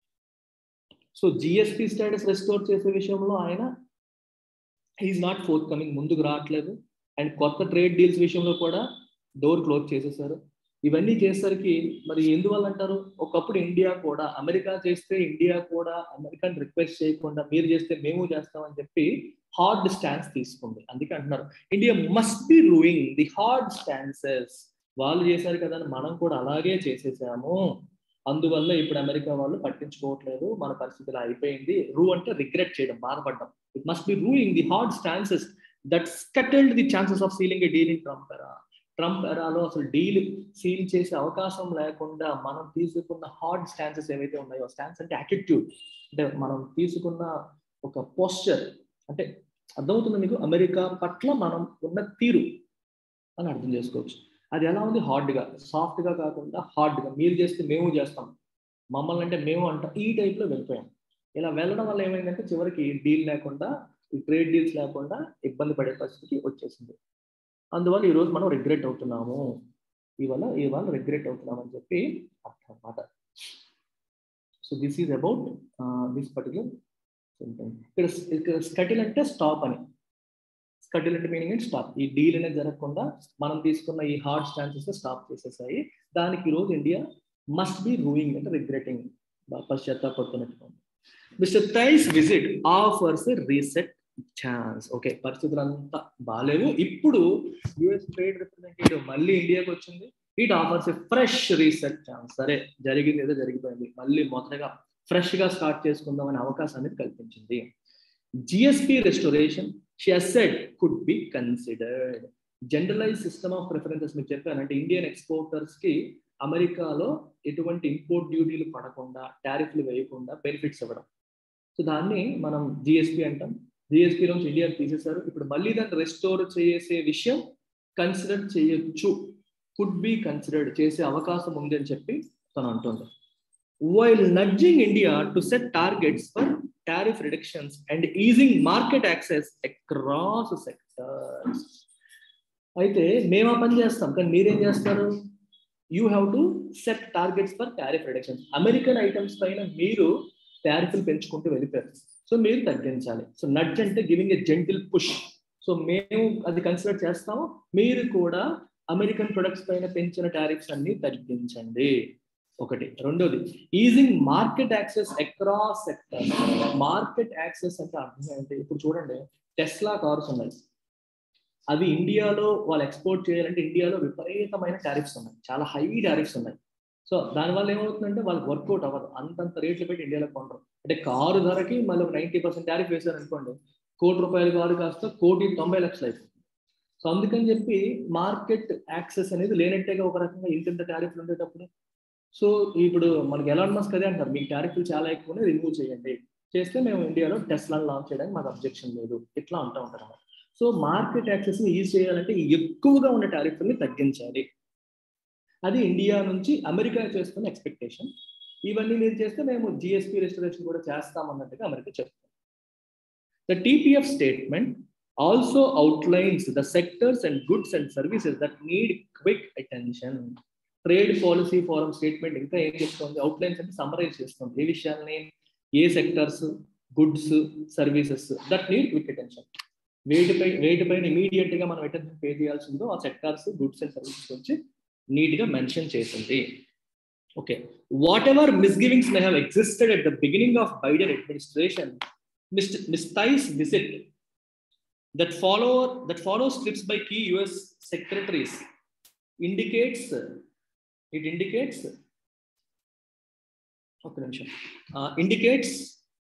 సో జిఎస్పి స్టేటస్ రెస్టోర్ చేసే విషయంలో ఆయన ఈజ్ నాట్ ఫోర్త్ కమింగ్ ముందుకు రావట్లేదు అండ్ కొత్త ట్రేడ్ డీల్స్ విషయంలో కూడా డోర్ క్లోజ్ చేసేసారు ఇవన్నీ చేసేసరికి మరి ఎందువల్ల అంటారు ఒకప్పుడు ఇండియా కూడా అమెరికా చేస్తే ఇండియా కూడా అమెరికాని రిక్వెస్ట్ చేయకుండా మీరు చేస్తే మేము చేస్తామని చెప్పి హార్డ్ స్టాండ్స్ తీసుకుంది అందుకే అంటున్నారు India must be rueing the hard stances వాళ్ళు చేశారు కదా మనం కూడా అలాగే చేసేసాము అందువల్ల ఇప్పుడు అమెరికా వాళ్ళు పట్టించుకోవట్లేదు మన పరిస్థితి ఇలా అయిపోయింది రూ అంటే రిగ్రెట్ చేయడం బాధపడడం it must be rueing the hard stances that scuttled the chances of sealing a deal in Trump era Trump ఎరాలో అసలు డీల్ సీల్ చేసే అవకాశం లేకుండా మనం తీసుకున్న హార్డ్ స్టాన్సెస్ ఏవైతే ఉన్నాయో స్టాన్స్ అంటే యాటిట్యూడ్ అంటే మనం తీసుకున్న ఒక పోస్చర్ అంటే అర్థమవుతుంది మీకు అమెరికా పట్ల మనం ఉన్న తీరు అని అర్థం చేసుకోవచ్చు అది ఎలా ఉంది హార్డ్గా సాఫ్ట్గా కాకుండా హార్డ్గా మీరు చేస్తే మేము చేస్తాం మమ్మల్ని అంటే మేము అంటాం ఈ టైప్లో వెళ్ళిపోయాం ఇలా వెళ్ళడం వల్ల ఏమైందంటే చివరికి డీల్ లేకుండా ఈ ట్రేడ్ డీల్స్ లేకుండా ఇబ్బంది పడే పరిస్థితి వచ్చేసింది అందువల్ల ఈరోజు మనం రిగ్రెట్ అవుతున్నాము ఇవాళ ఇవాళ రిగ్రెట్ అవుతున్నాం అని చెప్పి అర్థం అన్నమాట so this is about this particular ఇక్కడ ఇక్కడ స్కటిల్ అంటే స్టాప్ అని స్కటిల్ అంటే మీనింగ్ అంటే స్టాప్ ఈ డీల్ అనేది జరగకుండా మనం తీసుకున్న ఈ హార్డ్ స్టాన్సెస్ స్టాప్ చేసేసాయి దానికి ఈరోజు ఇండియా మస్ట్ బి రూయింగ్ అంటే రిగ్రెటింగ్ పశ్చాత్తాపడుతున్నట్టుగా mister Tai's visit offers reset chance okay పరిస్థితులు అంతా బాగాలేవు ఇప్పుడు యుఎస్ ట్రేడ్ రిప్రజెంటేటివ్ మళ్ళీ ఇండియాకి వచ్చింది it offers a fresh reset chance సరే జరిగింది ఏదో జరిగిపోయింది మళ్ళీ మొదటగా ఫ్రెష్ గా స్టార్ట్ చేసుకుందాం అనే అవకాశాన్ని కల్పించింది GSP restoration she said could be considered generalize system of preferences మీకు చెప్పానంటే ఇండియన్ ఎక్స్పోర్టర్స్ కి అమెరికాలో ఎటువంటి ఇంపోర్ట్ డ్యూటీలు పడకుండా టారిఫ్లు వేయకుండా బెనిఫిట్స్ ఇవ్వడం సో దాన్ని మనం జిఎస్పి అంటాం జిఎస్పీ నుంచి ఇండియా తీసేశారు ఇప్పుడు మళ్ళీ దాన్ని రెస్టోర్ చేసే విషయం కన్సిడర్ చేయొచ్చు కుడ్ బి కన్సిడర్డ్ చేసే అవకాశం ఉంది అని చెప్పి తను అంటుంది while nudging India to set targets for tariff reductions and easing market access across sectors అయితే మేము ఆ పని చేస్తాం కానీ మీరేం చేస్తారు you have to set targets for tariff reductions American items పైన మీరు టారిఫ్లు పెంచుకుంటూ వెళ్ళిపోయారు సో మీరు తగ్గించాలి సో నడ్జ్ అంటే giving a gentle push so మేము అది కన్సిడర్ చేస్తాము మీరు కూడా అమెరికన్ ప్రొడక్ట్స్ పైన పెంచిన టారిఫ్స్ అన్ని తగ్గించండి ఒకటి రెండోది easing market access across sector market access అంటే అర్థం ఏంటి ఇప్పుడు చూడండి టెస్లా కార్స్ ఉన్నాయి అవి ఇండియాలో వాళ్ళు ఎక్స్పోర్ట్ చేయాలంటే ఇండియాలో విపరీతమైన టారిఫ్స్ ఉన్నాయి చాలా హై టారిఫ్స్ ఉన్నాయి సో దానివల్ల ఏమవుతుందంటే వాళ్ళకి వర్కౌట్ అవ్వదు అంతంత రేట్లు పెట్టి ఇండియాలో కొనరు అంటే కారు ధరకి మళ్ళీ ఒక నైంటీ పర్సెంట్ టారిఫ్ వేశారు అనుకోండి కోటి రూపాయల కారు కాస్త కోటి తొంభై లక్షలు అయిపోతుంది సో అందుకని చెప్పి మార్కెట్ యాక్సెస్ అనేది లేనట్టేగా ఒక రకంగా ఇంత టారిఫ్లు ఉండేటప్పుడు సో ఇప్పుడు మనకి ఎలాంటి మస్క్ అదే అంటారు మీకు టారిఫ్లు చాలా ఎక్కువ రిమూవ్ చేయండి చేస్తే మేము ఇండియాలో టెస్ట్లను లాంచ్ చేయడానికి మాకు అబ్జెక్షన్ లేదు ఇట్లా అంటూ ఉంటారు సో మార్కెట్ యాక్సెస్ ఈజ్ చేయాలంటే ఎక్కువగా ఉన్న టారిఫ్ని తగ్గించాలి అది ఇండియా నుంచి అమెరికా చేస్తున్న ఎక్స్పెక్టేషన్ ఇవన్నీ మీరు చేస్తే మేము జిఎస్పి రెస్టరేషన్ కూడా చేస్తామన్నట్టుగా అమెరికా చెప్తాం the TPF statement also outlines the sectors and goods and services that need quick attention trade policy forum statement ఇంకా ఏం చెప్తుంది అవుట్లైన్స్ అంటే సమరైజ్ చేస్తుంది ఏ విషయాల్ని ఏ sectors goods services that need quick attention వేటిపై వేటిపైన ఇమీడియట్ గా మనం అటెన్షన్ పే చేయాల్సిందో ఆ సెక్టార్స్ గుడ్స్ అండ్ సర్వీసెస్ గురించి నీట్ గా మెన్షన్ చేసింది okay whatever misgivings may have existed at the beginning of Biden administration miss Tai's visit that follow that follows trips by key US secretaries indicates it indicates okay, uh, indicates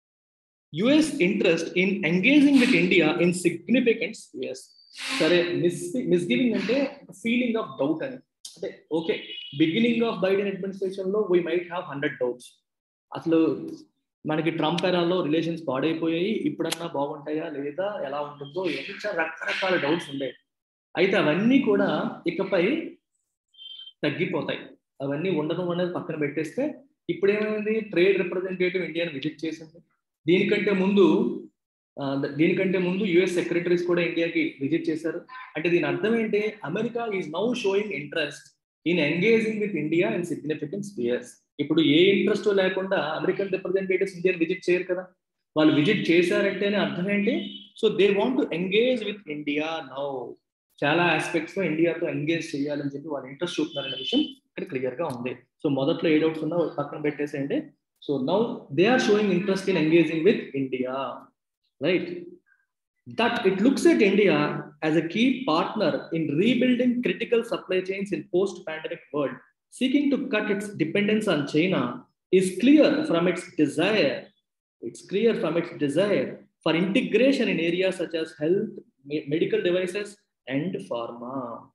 US interest in engaging with India in significant spheres. సరే miss misgiving అంటే feeling of doubt అని అంటే okay beginning of Biden administration లో we might have hundred doubts అసలు మనకి Trump ఎరాలో relations పాడైపోయాయి ఇప్పుడన్నా బాగుంటాయా లేదా ఎలా ఉంటుందో ఇవన్నీ చాలా రకరకాల డౌట్స్ ఉండే అయితే అవన్నీ కూడా ఇకపై తగ్గిపోతాయి అవన్నీ ఉండడం అనేది పక్కన పెట్టేస్తే ఇప్పుడు ఏమైంది ట్రేడ్ రిప్రజెంటేటివ్ ఇండియాని విజిట్ చేసింది దీనికంటే ముందు దీనికంటే ముందు యుఎస్ సెక్రటరీస్ కూడా ఇండియాకి విజిట్ చేశారు అంటే దీని అర్థం ఏంటి America is now showing interest in engaging with India in significant spheres ఇప్పుడు ఏ ఇంట్రెస్ట్ లేకుండా అమెరికన్ రిప్రజెంటేటివ్స్ ఇండియన్ విజిట్ చేయరు కదా వాళ్ళు విజిట్ చేశారంటేనే అర్థం ఏంటి so they want to engage with India now చాలా ఆస్పెక్ట్స్ లో ఇండియాతో ఎంగేజ్ చేయాలని చెప్పి వాళ్ళు ఇంట్రెస్ట్ చూపుతున్నారనే విషయం ఇక్కడ క్లియర్ గా ఉంది సో మొదట్లో ఏ డౌట్స్ ఉన్నా పక్కన పెట్టేసేయండి so now they are showing interest in engaging with India right that it looks at India as a key partner in rebuilding critical supply chains in post-pandemic world, seeking to cut its dependence on China is clear from its desire. It's clear from its desire for integration in areas such as health, me- medical devices, and pharma.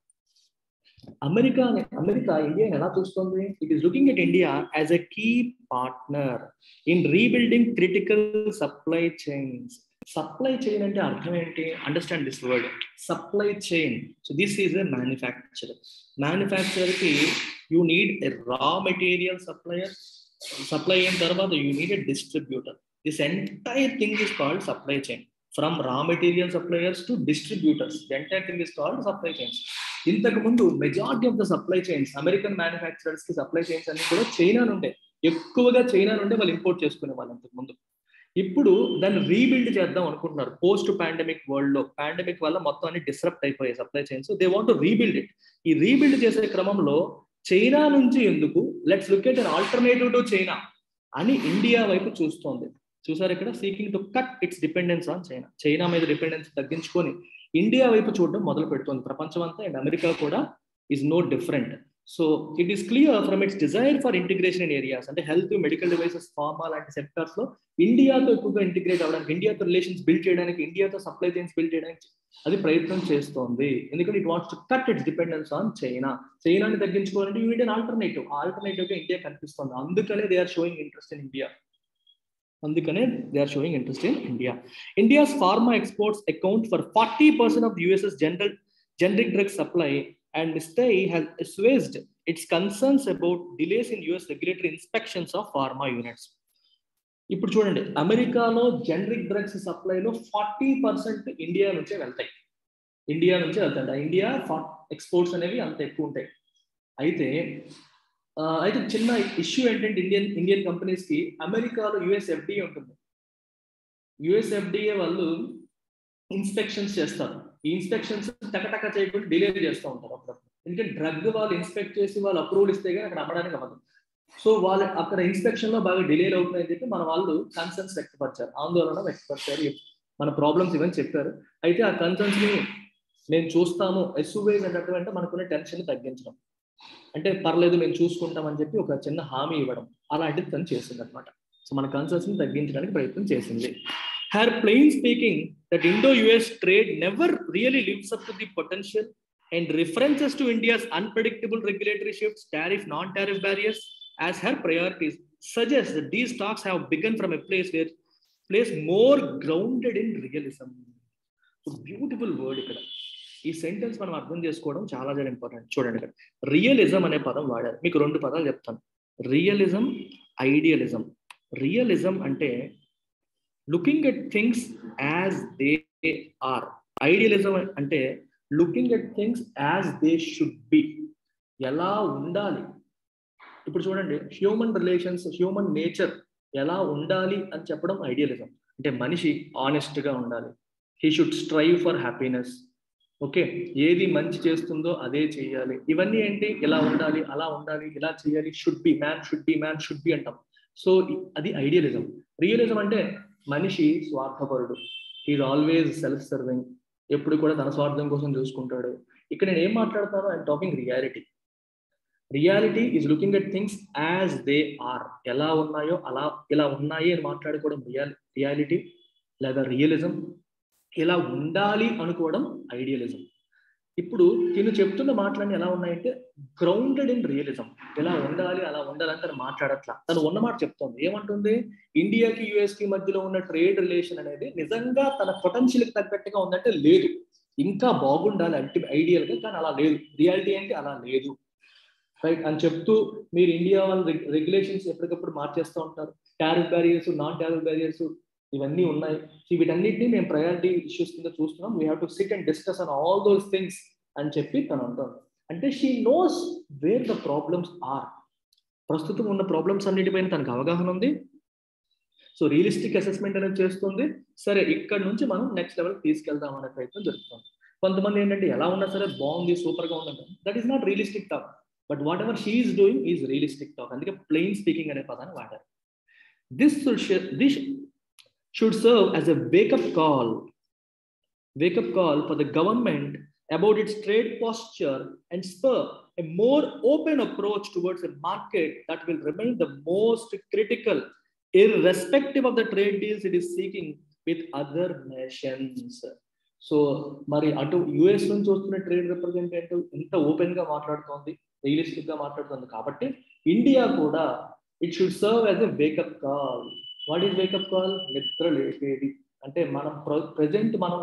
America America India ఎలా చూస్తుంది it is looking at India as a key partner in rebuilding critical supply chains supply chain అంటే అర్థం ఏంటి understand this word supply chain so this is a manufacture manufacture కి you need a raw material supplier supply అయిన తర్వాత you need a distributor this entire thing is called supply chain from raw material suppliers to distributors the entire thing is called supply chains ఇంతకు ముందు majority of the supply chains American manufacturers కి supply chains అన్ని కూడా China నుండే ఎక్కువగా China నుండే వాళ్ళు import చేసుకునే వాళ్ళు అంతకు ముందు ఇప్పుడు దాన్ని రీబిల్డ్ చేద్దాం అనుకుంటున్నారు పోస్ట్ పాండమిక్ వరల్డ్ లో పాండమిక్ వల్ల మొత్తం అన్ని డిస్రప్ట్ అయిపోయాయి supply chains they want rebuild it ఈ రీబిల్డ్ చేసే క్రమంలో చైనా నుంచి ఎందుకు let's look at an alternative to China అని ఇండియా వైపు చూస్తోంది చూసారు ఇక్కడ seeking to cut its dependence on China China మీద డిపెండెన్స్ తగ్గించుకొని ఇండియా వైపు చూడడం మొదలు పెడుతోంది ప్రపంచం అంతా అండ్ అమెరికా కూడా is no different so it is clear from it's Dzire for integration in areas అంటే హెల్త్ మెడికల్ డివైసెస్ ఫార్మా లాంటి సెక్టర్స్ లో ఇండియాతో ఎక్కువగా ఇంటిగ్రేట్ అవ్వడానికి ఇండియాతో రిలేషన్స్ బిల్డ్ చేయడానికి ఇండియాతో సప్లై చైన్స్ బిల్డ్ చేయడానికి అది ప్రయత్నం చేస్తోంది ఎందుకంటే it wants to cut its dependence on China చైనాని తగ్గించుకోవాలంటే యూ నీడ్ ఆల్టర్నేటివ్ ఆల్టర్నేటివ్ గా ఇండియా కనిపిస్తుంది అందుకనే they are showing interest in India అందుకనే they are showing interest in India India's pharma exports account for forty percent of US's general generic drug supply and stay has assuaged its concerns about delays in US regulatory inspections of pharma units. ఇప్పుడు చూడండి అమెరికాలో జనరిక్ డ్రగ్స్ సప్లైలో forty percent India నుంచే వెళ్తాయి India నుంచే వెళ్తాయి ఇండియా ఎక్స్పోర్ట్స్ అనేవి అంత ఎక్కువ ఉంటాయి అయితే అయితే చిన్న ఇష్యూ ఏంటంటే ఇండియన్ ఇండియన్ కంపెనీస్ కి అమెరికాలో యుఎస్ ఎఫ్డిఏ ఉంటుంది యుఎస్ ఎఫ్డిఏ వాళ్ళు ఇన్స్పెక్షన్స్ చేస్తారు ఈ ఇన్స్పెక్షన్స్ టకటక చేయకుండా డిలే చేస్తూ ఉంటారు అప్పుడప్పుడు ఎందుకంటే డ్రగ్ వాళ్ళు ఇన్స్పెక్ట్ చేసి వాళ్ళు అప్రూవల్ ఇస్తే కానీ అక్కడ అమ్మడానికి అవ్వదు సో వాళ్ళు అక్కడ ఇన్స్పెక్షన్ లో బాగా డిలే అవుతున్నాయని చెప్పి మన వాళ్ళు కన్సర్న్స్ వ్యక్తపరిచారు ఆందోళన వ్యక్తపరిచారు మన ప్రాబ్లమ్స్ ఇవన్నీ చెప్పారు అయితే ఆ కన్సర్న్స్ ని మేము చూస్తాము ఎస్యువేజ్ అంటే అంటే మనకున్న టెన్షన్ తగ్గించడం అంటే పర్లేదు మేము చూసుకుంటాం అని చెప్పి ఒక చిన్న హామీ ఇవ్వడం అలాంటిది తను చేసింది అనమాట సో మన కన్సర్న్స్ ని తగ్గించడానికి ప్రయత్నం చేసింది her plain speaking that Indo US trade never really lives up to the potential and references to India's unpredictable regulatory shifts tariff non tariff barriers as her priorities suggest that these talks have begun from a place where place more grounded in realism beautiful word ఇక్కడ ఈ sentence మనం అర్థం చేసుకోవడం చాలా చాలా important చూడండి ఇక్కడ realism అనే పదం వాడారు మీకు రెండు పదాలు చెప్తాను రియలిజం ఐడియలిజం రియలిజం అంటే looking at things as they are idealism అంటే looking at things as they should be ఎలా ఉండాలి ఇప్పుడు చూడండి హ్యూమన్ రిలేషన్స్ హ్యూమన్ నేచర్ ఎలా ఉండాలి అని చెప్పడం ఐడియలిజం అంటే మనిషి ఆనెస్ట్ గా ఉండాలి he should strive for happiness okay ఏది మంచి చేస్తుందో అదే చేయాలి ఇవన్నీ ఏంటి ఇలా ఉండాలి అలా ఉండాలి ఇలా చేయాలి should be man should be man should be అంటాం సో అది ఐడియలిజం రియలిజం అంటే మనిషి స్వార్థపరుడు ఈజ్ ఆల్వేస్ సెల్ఫ్ సర్వింగ్ ఎప్పుడు కూడా తన స్వార్థం కోసం చూసుకుంటాడు ఇక్కడ నేను ఏం మాట్లాడుతానో I'm talking reality reality is looking at things as they are ఎలా ఉన్నాయో అలా ఇలా ఉన్నాయి అని మాట్లాడుకోవడం రియాలి రియాలిటీ లేదా రియలిజం ఇలా ఉండాలి అనుకోవడం ఐడియలిజం ఇప్పుడు తిను చెప్తున్న మాటలన్నీ ఎలా ఉన్నాయంటే గ్రౌండెడ్ ఇన్ రియలిజం ఎలా ఉండాలి అలా ఉండాలని తను మాట్లాడట్లా తను ఉన్న మాట చెప్తోంది ఏమంటుంది ఇండియాకి యుఎస్ కి మధ్యలో ఉన్న ట్రేడ్ రిలేషన్ అనేది నిజంగా తన పొటెన్షియల్ కి తగ్గట్టుగా ఉందంటే లేదు ఇంకా బాగుండాలి అల్టిమేట్ ఐడియల్ గా కానీ అలా లేదు రియాలిటీ ఏంటి అలా లేదు రైట్ అని చెప్తూ మీరు ఇండియా వాళ్ళు రెగ్యులేషన్స్ ఎప్పటికప్పుడు మార్చేస్తూ ఉంటారు tariff barriers non tariff barriers ఇవన్నీ ఉన్నాయి వీటన్నిటిని మేము ప్రయారిటీ ఇష్యూస్ కింద చూస్తున్నాం we have to sit and discuss on all those things అని చెప్పి తను అంటుంది అంటే she knows where the problems are ప్రస్తుతం ఉన్న ప్రాబ్లమ్స్ అన్నిటిపైన తనకు అవగాహన ఉంది సో రియలిస్టిక్ అసెస్మెంట్ అనేది చేస్తుంది సరే ఇక్కడ నుంచి మనం నెక్స్ట్ లెవెల్ తీసుకెళ్దాం అనే ప్రయత్నం జరుగుతుంది కొంతమంది ఏంటంటే ఎలా ఉన్నా సరే బాగుంది సూపర్ గా ఉందంటే that is not realistic talk but whatever she is doing is realistic talk అందుకే ప్లెయిన్ స్పీకింగ్ అనే పదాన్ని వాడారు this this should serve as a wake up call wake up call for the government about its trade posture and spur a more open approach towards a market that will remain the most critical irrespective of the trade deals it is seeking with other nations so మరి అటు US నుంచి వస్తున్న trade representative ఎంత open గా మాట్లాడుతోంది realistic గా మాట్లాడుతుంది కాబట్టి ఇండియా కూడా it should serve as a wake up call what is wake up call నిద్ర లేపేది అంటే మనం ప్రజెంట్ మనం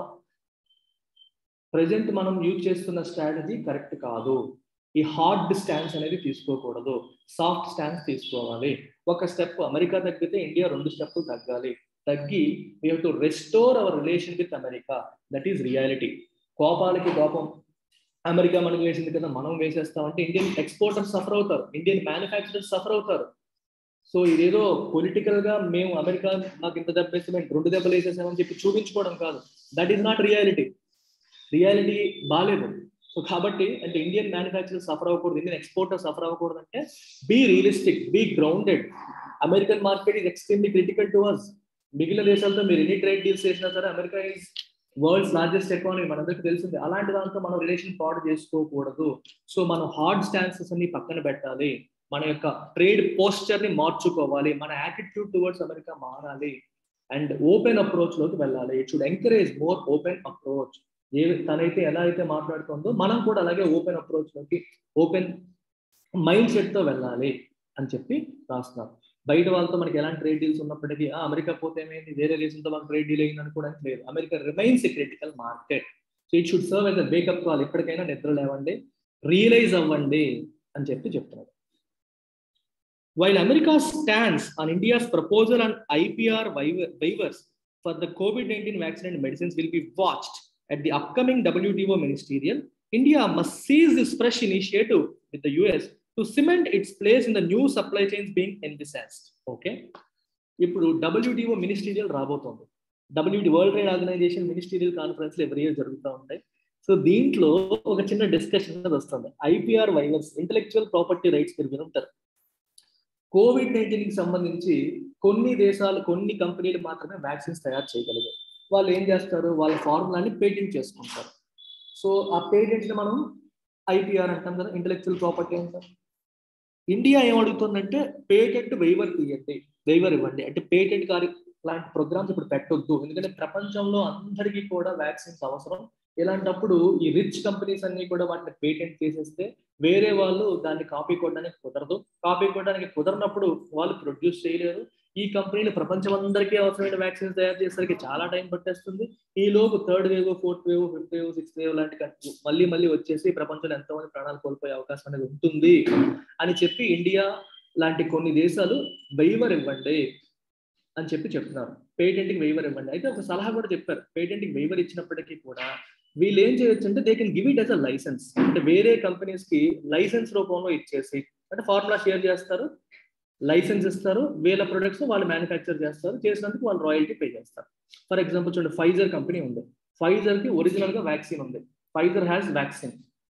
ప్రజెంట్ మనం యూజ్ చేస్తున్న స్ట్రాటజీ కరెక్ట్ కాదు ఈ హార్డ్ స్టాండ్స్ అనేది తీసుకోకూడదు సాఫ్ట్ స్టాండ్స్ తీసుకోవాలి ఒక స్టెప్ అమెరికా తగ్గితే ఇండియా రెండు స్టెప్పులు తగ్గాలి తగ్గి we have to restore our relation with America that is reality కోపాలకి కోపం అమెరికా మనకు వేసింది కదా మనం వేసేస్తామంటే ఇండియన్ ఎక్స్పోర్టర్స్ సఫర్ అవుతారు ఇండియన్ మ్యానుఫ్యాక్చరర్స్ సఫర్ అవుతారు సో ఇదేదో పొలిటికల్ గా మేము అమెరికా నాకు ఇంత దెబ్బ వేస్తే మేము రెండు దెబ్బలు వేసేసామని చెప్పి చూపించుకోవడం కాదు that is not reality reality బాగాలేదు సో కాబట్టి అంటే ఇండియన్ మ్యానుఫ్యాక్చరర్ సఫర్ అవ్వకూడదు ఇండియన్ ఎక్స్పోర్టర్ సఫర్ అవ్వకూడదు అంటే be realistic be grounded American market is extremely critical to us మిగిలిన దేశాలతో మీరు ఎన్ని ట్రేడ్ డీల్స్ చేసినా సరే America is world's largest economy మనందరికీ తెలిసింది అలాంటి దాంతో మనం రిలేషన్ పాడు చేసుకోకూడదు సో మనం హార్డ్ స్టాన్సెస్ అన్ని పక్కన పెట్టాలి మన యొక్క ట్రేడ్ పోస్చర్ ని మార్చుకోవాలి మన యాటిట్యూడ్ టువర్డ్స్ అమెరికా మారాలి అండ్ ఓపెన్ అప్రోచ్ లోకి వెళ్ళాలి it should encourage more open approach ఏ తనైతే ఎలా అయితే మాట్లాడుతుందో మనం కూడా అలాగే ఓపెన్ అప్రోచ్ లోకి ఓపెన్ మైండ్ సెట్ తో వెళ్ళాలి అని చెప్పి రాస్తున్నారు బయట వాళ్ళతో మనకి ఎలాంటి ట్రేడ్ డీల్స్ ఉన్నప్పటికీ ఆ అమెరికా పోతే ఏమైంది వేరే దేశంతో మనకు ట్రేడ్ డీల్ అయింది అనుకోవడానికి లేదు America remains a critical market so it should serve as a wake up call ఎప్పటికైనా నిద్ర లేవండి రియలైజ్ అవ్వండి అని చెప్పి చెప్తున్నారు While America stands on India's proposal on IPR waivers for the COVID 19 vaccine and medicines will be watched at the upcoming WTO ministerial, India must seize this fresh initiative with the US to cement its place in the new supply chains being envisaged. Okay. ఇప్పుడు WTO ministerial రాబోతోంది WT world trade organization ministerial conference every year జరుగుతూ ఉంటాయి so దీంట్లో ఒక చిన్న discussion అనేది వస్తుంది IPR waivers intellectual property rights మీరు వినుంటారు కోవిడ్ నైన్టీన్ కి సంబంధించి కొన్ని దేశాలు కొన్ని కంపెనీలు మాత్రమే వ్యాక్సిన్స్ తయారు చేయగలిగాయి వాళ్ళు ఏం చేస్తారు వాళ్ళ ఫార్ములాని పేటెంట్ చేసుకుంటారు సో ఆ పేటెంట్ ని మనం ఐపీఆర్ అంటాం కదా ఇంటలెక్చువల్ ప్రాపర్టీ అంటాం ఇండియా ఏం అడుగుతుందంటే పేటెంట్ వైవర్ తీయండి వైవర్ ఇవ్వండి అంటే పేటెంట్ కార్య లాంటి ప్రోగ్రామ్స్ ఇప్పుడు పెట్టొద్దు ఎందుకంటే ప్రపంచంలో అందరికీ కూడా వ్యాక్సిన్స్ అవసరం ఇలాంటప్పుడు ఈ రిచ్ కంపెనీస్ అన్ని కూడా వాటిని పేటెంట్ చేసేస్తే వేరే వాళ్ళు దాన్ని కాపీ కొట్టడానికి కుదరదు కాపీ కొట్టడానికి కుదరనప్పుడు వాళ్ళు ప్రొడ్యూస్ చేయలేరు ఈ కంపెనీలు ప్రపంచం అందరికీ అవసరమైన వ్యాక్సిన్స్ తయారు చేసేసరికి చాలా టైం పట్టేస్తుంది ఈ లోపు third wave fourth wave fifth wave sixth wave లాంటి కన్- మళ్ళీ మళ్ళీ వచ్చేసి ప్రపంచంలో ఎంతో మంది ప్రాణాలు కోల్పోయే అవకాశం అనేది ఉంటుంది అని చెప్పి ఇండియా లాంటి కొన్ని దేశాలు వైవర్ ఇవ్వండి అని చెప్పి చెప్తున్నారు పేటెంట్కి వైవర్ ఇవ్వండి అయితే ఒక సలహా కూడా చెప్పారు పేటెంట్కి వైవర్ ఇచ్చినప్పటికీ కూడా వీళ్ళు ఏం చేయొచ్చు అంటే they can give it as a license అంటే వేరే కంపెనీస్ కి లైసెన్స్ రూపంలో ఇచ్చేసి అంటే ఫార్ములా షేర్ చేస్తారు లైసెన్స్ ఇస్తారు వీళ్ళ ప్రొడక్ట్స్ వాళ్ళు మ్యానుఫ్యాక్చర్ చేస్తారు చేసినందుకు వాళ్ళు రాయల్టీ పే చేస్తారు ఫర్ ఎగ్జాంపుల్ చూడండి ఫైజర్ కంపెనీ ఉంది ఫైజర్ కి ఒరిజినల్ గా వ్యాక్సిన్ ఉంది ఫైజర్ హ్యాస్ వ్యాక్సిన్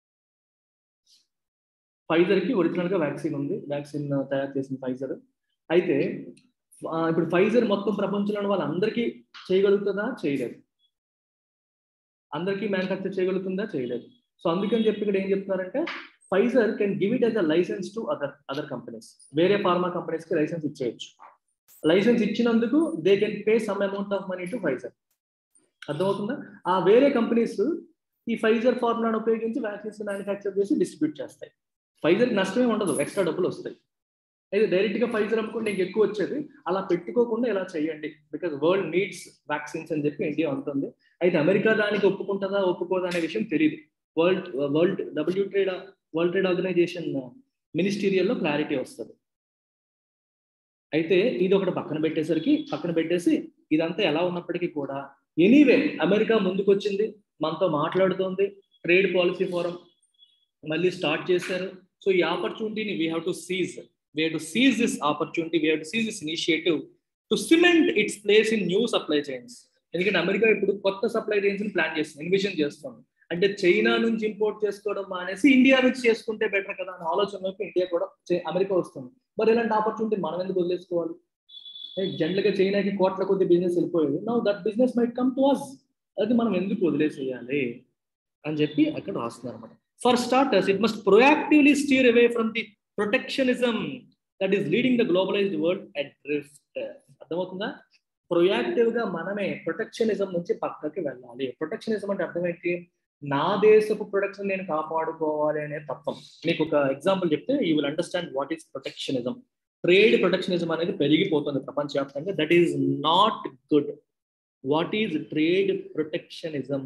ఫైజర్ కి ఒరిజినల్ గా వ్యాక్సిన్ ఉంది వ్యాక్సిన్ తయారు చేసిన ఫైజర్ అయితే ఆ, ఇప్పుడు ఫైజర్ మొత్తం ప్రపంచంలో వాళ్ళందరికీ చేయగలుగుతుందా చేయలేదు అందరికీ మ్యానుఫ్యాక్చర్ చేయగలుగుతుందా చేయలేదు సో అందుకని చెప్పి ఇక్కడ ఏం చెప్తున్నారంటే Pfizer can give it as a license to other other companies వేరే ఫార్మా కంపెనీస్ కి లైసెన్స్ ఇచ్చేయచ్చు లైసెన్స్ ఇచ్చినందుకు they can pay some amount of money to Pfizer అర్థమవుతుందా ఆ వేరే కంపెనీస్ ఈ ఫైజర్ ఫార్ములాను ఉపయోగించి వ్యాక్సిన్స్ మ్యానుఫ్యాక్చర్ చేసి డిస్ట్రిబ్యూట్ చేస్తాయి ఫైజర్ నష్టమే ఉండదు ఎక్స్ట్రా డబ్బులు వస్తాయి అయితే డైరెక్ట్ గా ఫైజర్ అమ్ముకుంటే ఇంక ఎక్కువ వచ్చేది అలా పెట్టుకోకుండా ఇలా చేయండి బికాస్ వరల్డ్ నీడ్స్ వ్యాక్సిన్స్ అని చెప్పి ఇండియా ఉంటుంది అయితే అమెరికా దానికి ఒప్పుకుంటుందా ఒప్పుకోదా అనే విషయం తెలియదు world world W trade world trade organization మినిస్టీరియల్లో క్లారిటీ వస్తుంది అయితే ఇది ఒకటి పక్కన పెట్టేసరికి పక్కన పెట్టేసి ఇదంతా ఎలా ఉన్నప్పటికీ కూడా ఎనీవే అమెరికా ముందుకొచ్చింది మనతో మాట్లాడుతోంది ట్రేడ్ పాలసీ ఫోరం మళ్ళీ స్టార్ట్ చేశారు సో ఈ ఆపర్చునిటీని we have to seize we have to seize this opportunity we have to seize this initiative to cement its place in new supply chains ఎందుకంటే America ఇప్పుడు కొత్త సప్లై చైన్స్ ప్లాన్ చేస్తుంది envision చేస్తుంది అంటే China నుంచి import చేసుకోవడం మానేసి India నుంచి చేసుకుంటే బెటర్ కదా అనే ఆలోచనలోకి ఇండియా కూడా చే- అమెరికా వస్తుంది మరి ఇలాంటి ఆపర్చునిటీ మనం ఎందుకు వదిలేసుకోవాలి జనరల్ గా చైనాకి కోట్ల కొద్ది బిజినెస్ వెళ్ళిపోయేది now that business might come to us అది మనం ఎందుకు వదిలేసేయాలి అని చెప్పి అక్కడ రాస్తున్నారు అనమాట for starters it must proactively steer away from the protectionism that is leading the globalised world at drift అర్థమవుతుందా ప్రొయాక్టివ్ గా మనమే ప్రొటెక్షనిజం నుంచి పక్కకి వెళ్ళాలి ప్రొటెక్షనిజం అంటే అర్థం ఏంటి నా దేశపు ప్రొడక్షన్ నేను కాపాడుకోవాలి అనే తత్వం మీకు ఒక ఎగ్జాంపుల్ చెప్తే you will understand what is protectionism trade protectionism అనేది పెరిగిపోతుంది ప్రపంచవ్యాప్తంగా that is not good what is trade protectionism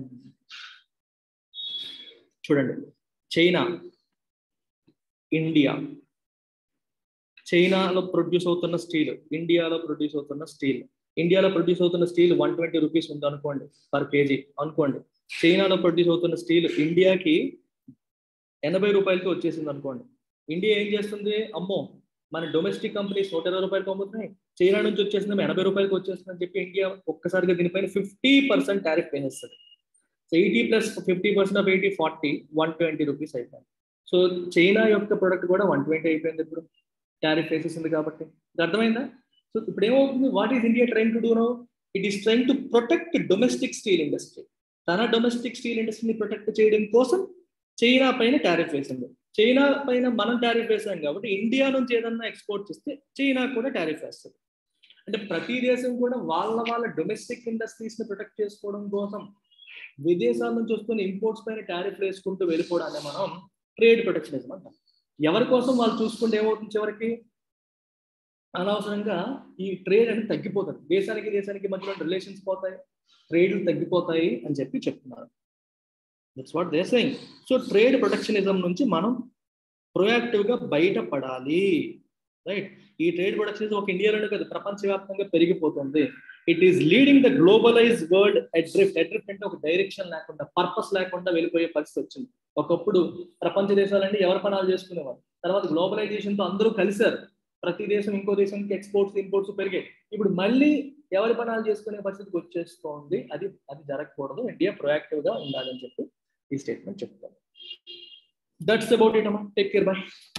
చూడండి చైనా ఇండియా చైనాలో ప్రొడ్యూస్ అవుతున్న స్టీల్ ఇండియాలో ప్రొడ్యూస్ అవుతున్న స్టీల్ ఇండియాలో ప్రొడ్యూస్ అవుతున్న స్టీల్ వన్ ట్వంటీ రూపీస్ ఉంది అనుకోండి పర్ కేజీ అనుకోండి చైనాలో ప్రొడ్యూస్ అవుతున్న స్టీల్ ఇండియాకి ఎనభై రూపాయలకి వచ్చేసింది అనుకోండి ఇండియా ఏం చేస్తుంది అమ్మో మన డొమెస్టిక్ కంపెనీస్ నూట ఇరవై రూపాయలకి అమ్ముతున్నాయి చైనా నుంచి వచ్చేసింది ఎనభై రూపాయలకి వచ్చేస్తుంది అని చెప్పి ఇండియా ఒక్కసారిగా దీనిపైన ఫిఫ్టీ పర్సెంట్ టారిఫ్ వేసేస్తుంది eighty plus fifty percent of eighty forty one twenty rupees అయిపోయింది సో చైనా యొక్క ప్రొడక్ట్ కూడా వన్ ట్వంటీ అయిపోయింది ఇప్పుడు టారిఫ్ వేసేసింది కాబట్టి ఇది అర్థమైందా సో ఇప్పుడు ఏమవుతుంది what is India trying to do no it is trying to protect domestic steel industry తన డొమెస్టిక్ స్టీల్ ఇండస్ట్రీని ప్రొటెక్ట్ చేయడం కోసం చైనా పైన టారిఫ్ వేసింది చైనా పైన మనం టారిఫ్ వేసాం కాబట్టి ఇండియా నుంచి ఏదన్నా ఎక్స్పోర్ట్ చేస్తే చైనా కూడా టారిఫ్ వేస్తుంది అంటే ప్రతి దేశం కూడా వాళ్ళ వాళ్ళ డొమెస్టిక్ ఇండస్ట్రీస్ ని ప్రొటెక్ట్ చేసుకోవడం కోసం విదేశాల నుంచి వస్తున్న ఇంపోర్ట్స్ పైన టారిఫ్ వేసుకుంటూ వెళ్ళిపోవడాన్ని మనం ట్రేడ్ ప్రొటెక్షనిజం అంటాం ఎవరి కోసం వాళ్ళు చూసుకుంటే ఏమవుతుంది చివరికి అనవసరంగా ఈ ట్రేడ్ అనేది తగ్గిపోతుంది దేశానికి దేశానికి మధ్యలో రిలేషన్స్ పోతాయి ట్రేడ్లు తగ్గిపోతాయి అని చెప్పి చెప్తున్నారు that's what they saying so trade protectionism నుంచి మనం ప్రొయాక్టివ్ గా బయటపడాలి రైట్ ఈ ట్రేడ్ ప్రొటెక్షనిజం ఒక ఇండియాలోనే కాదు ప్రపంచవ్యాప్తంగా పెరిగిపోతుంది it is leading the globalise world adrift adrift అంటే ఒక డైరెక్షన్ లేకుండా పర్పస్ లేకుండా వెళ్ళిపోయే పరిస్థితి వచ్చింది ఒకప్పుడు ప్రపంచ దేశాలన్నీ ఎవరి పనాలు చేసుకునేవారు తర్వాత గ్లోబలైజేషన్ తో అందరూ కలిశారు ప్రతి దేశం ఇంకో దేశంకి ఎక్స్పోర్ట్స్ ఇంపోర్ట్స్ పెరిగాయి ఇప్పుడు మళ్ళీ ఎవరి పనాలు చేసుకునే పరిస్థితికి వచ్చేస్తోంది అది అది జరగకూడదు ఇండియా ప్రొయాక్టివ్ గా ఉండాలని చెప్పి ఈ స్టేట్మెంట్ చెప్తాను దట్స్ అబౌట్ ఇట్ అమ్మా టేక్ కేర్ బాయ్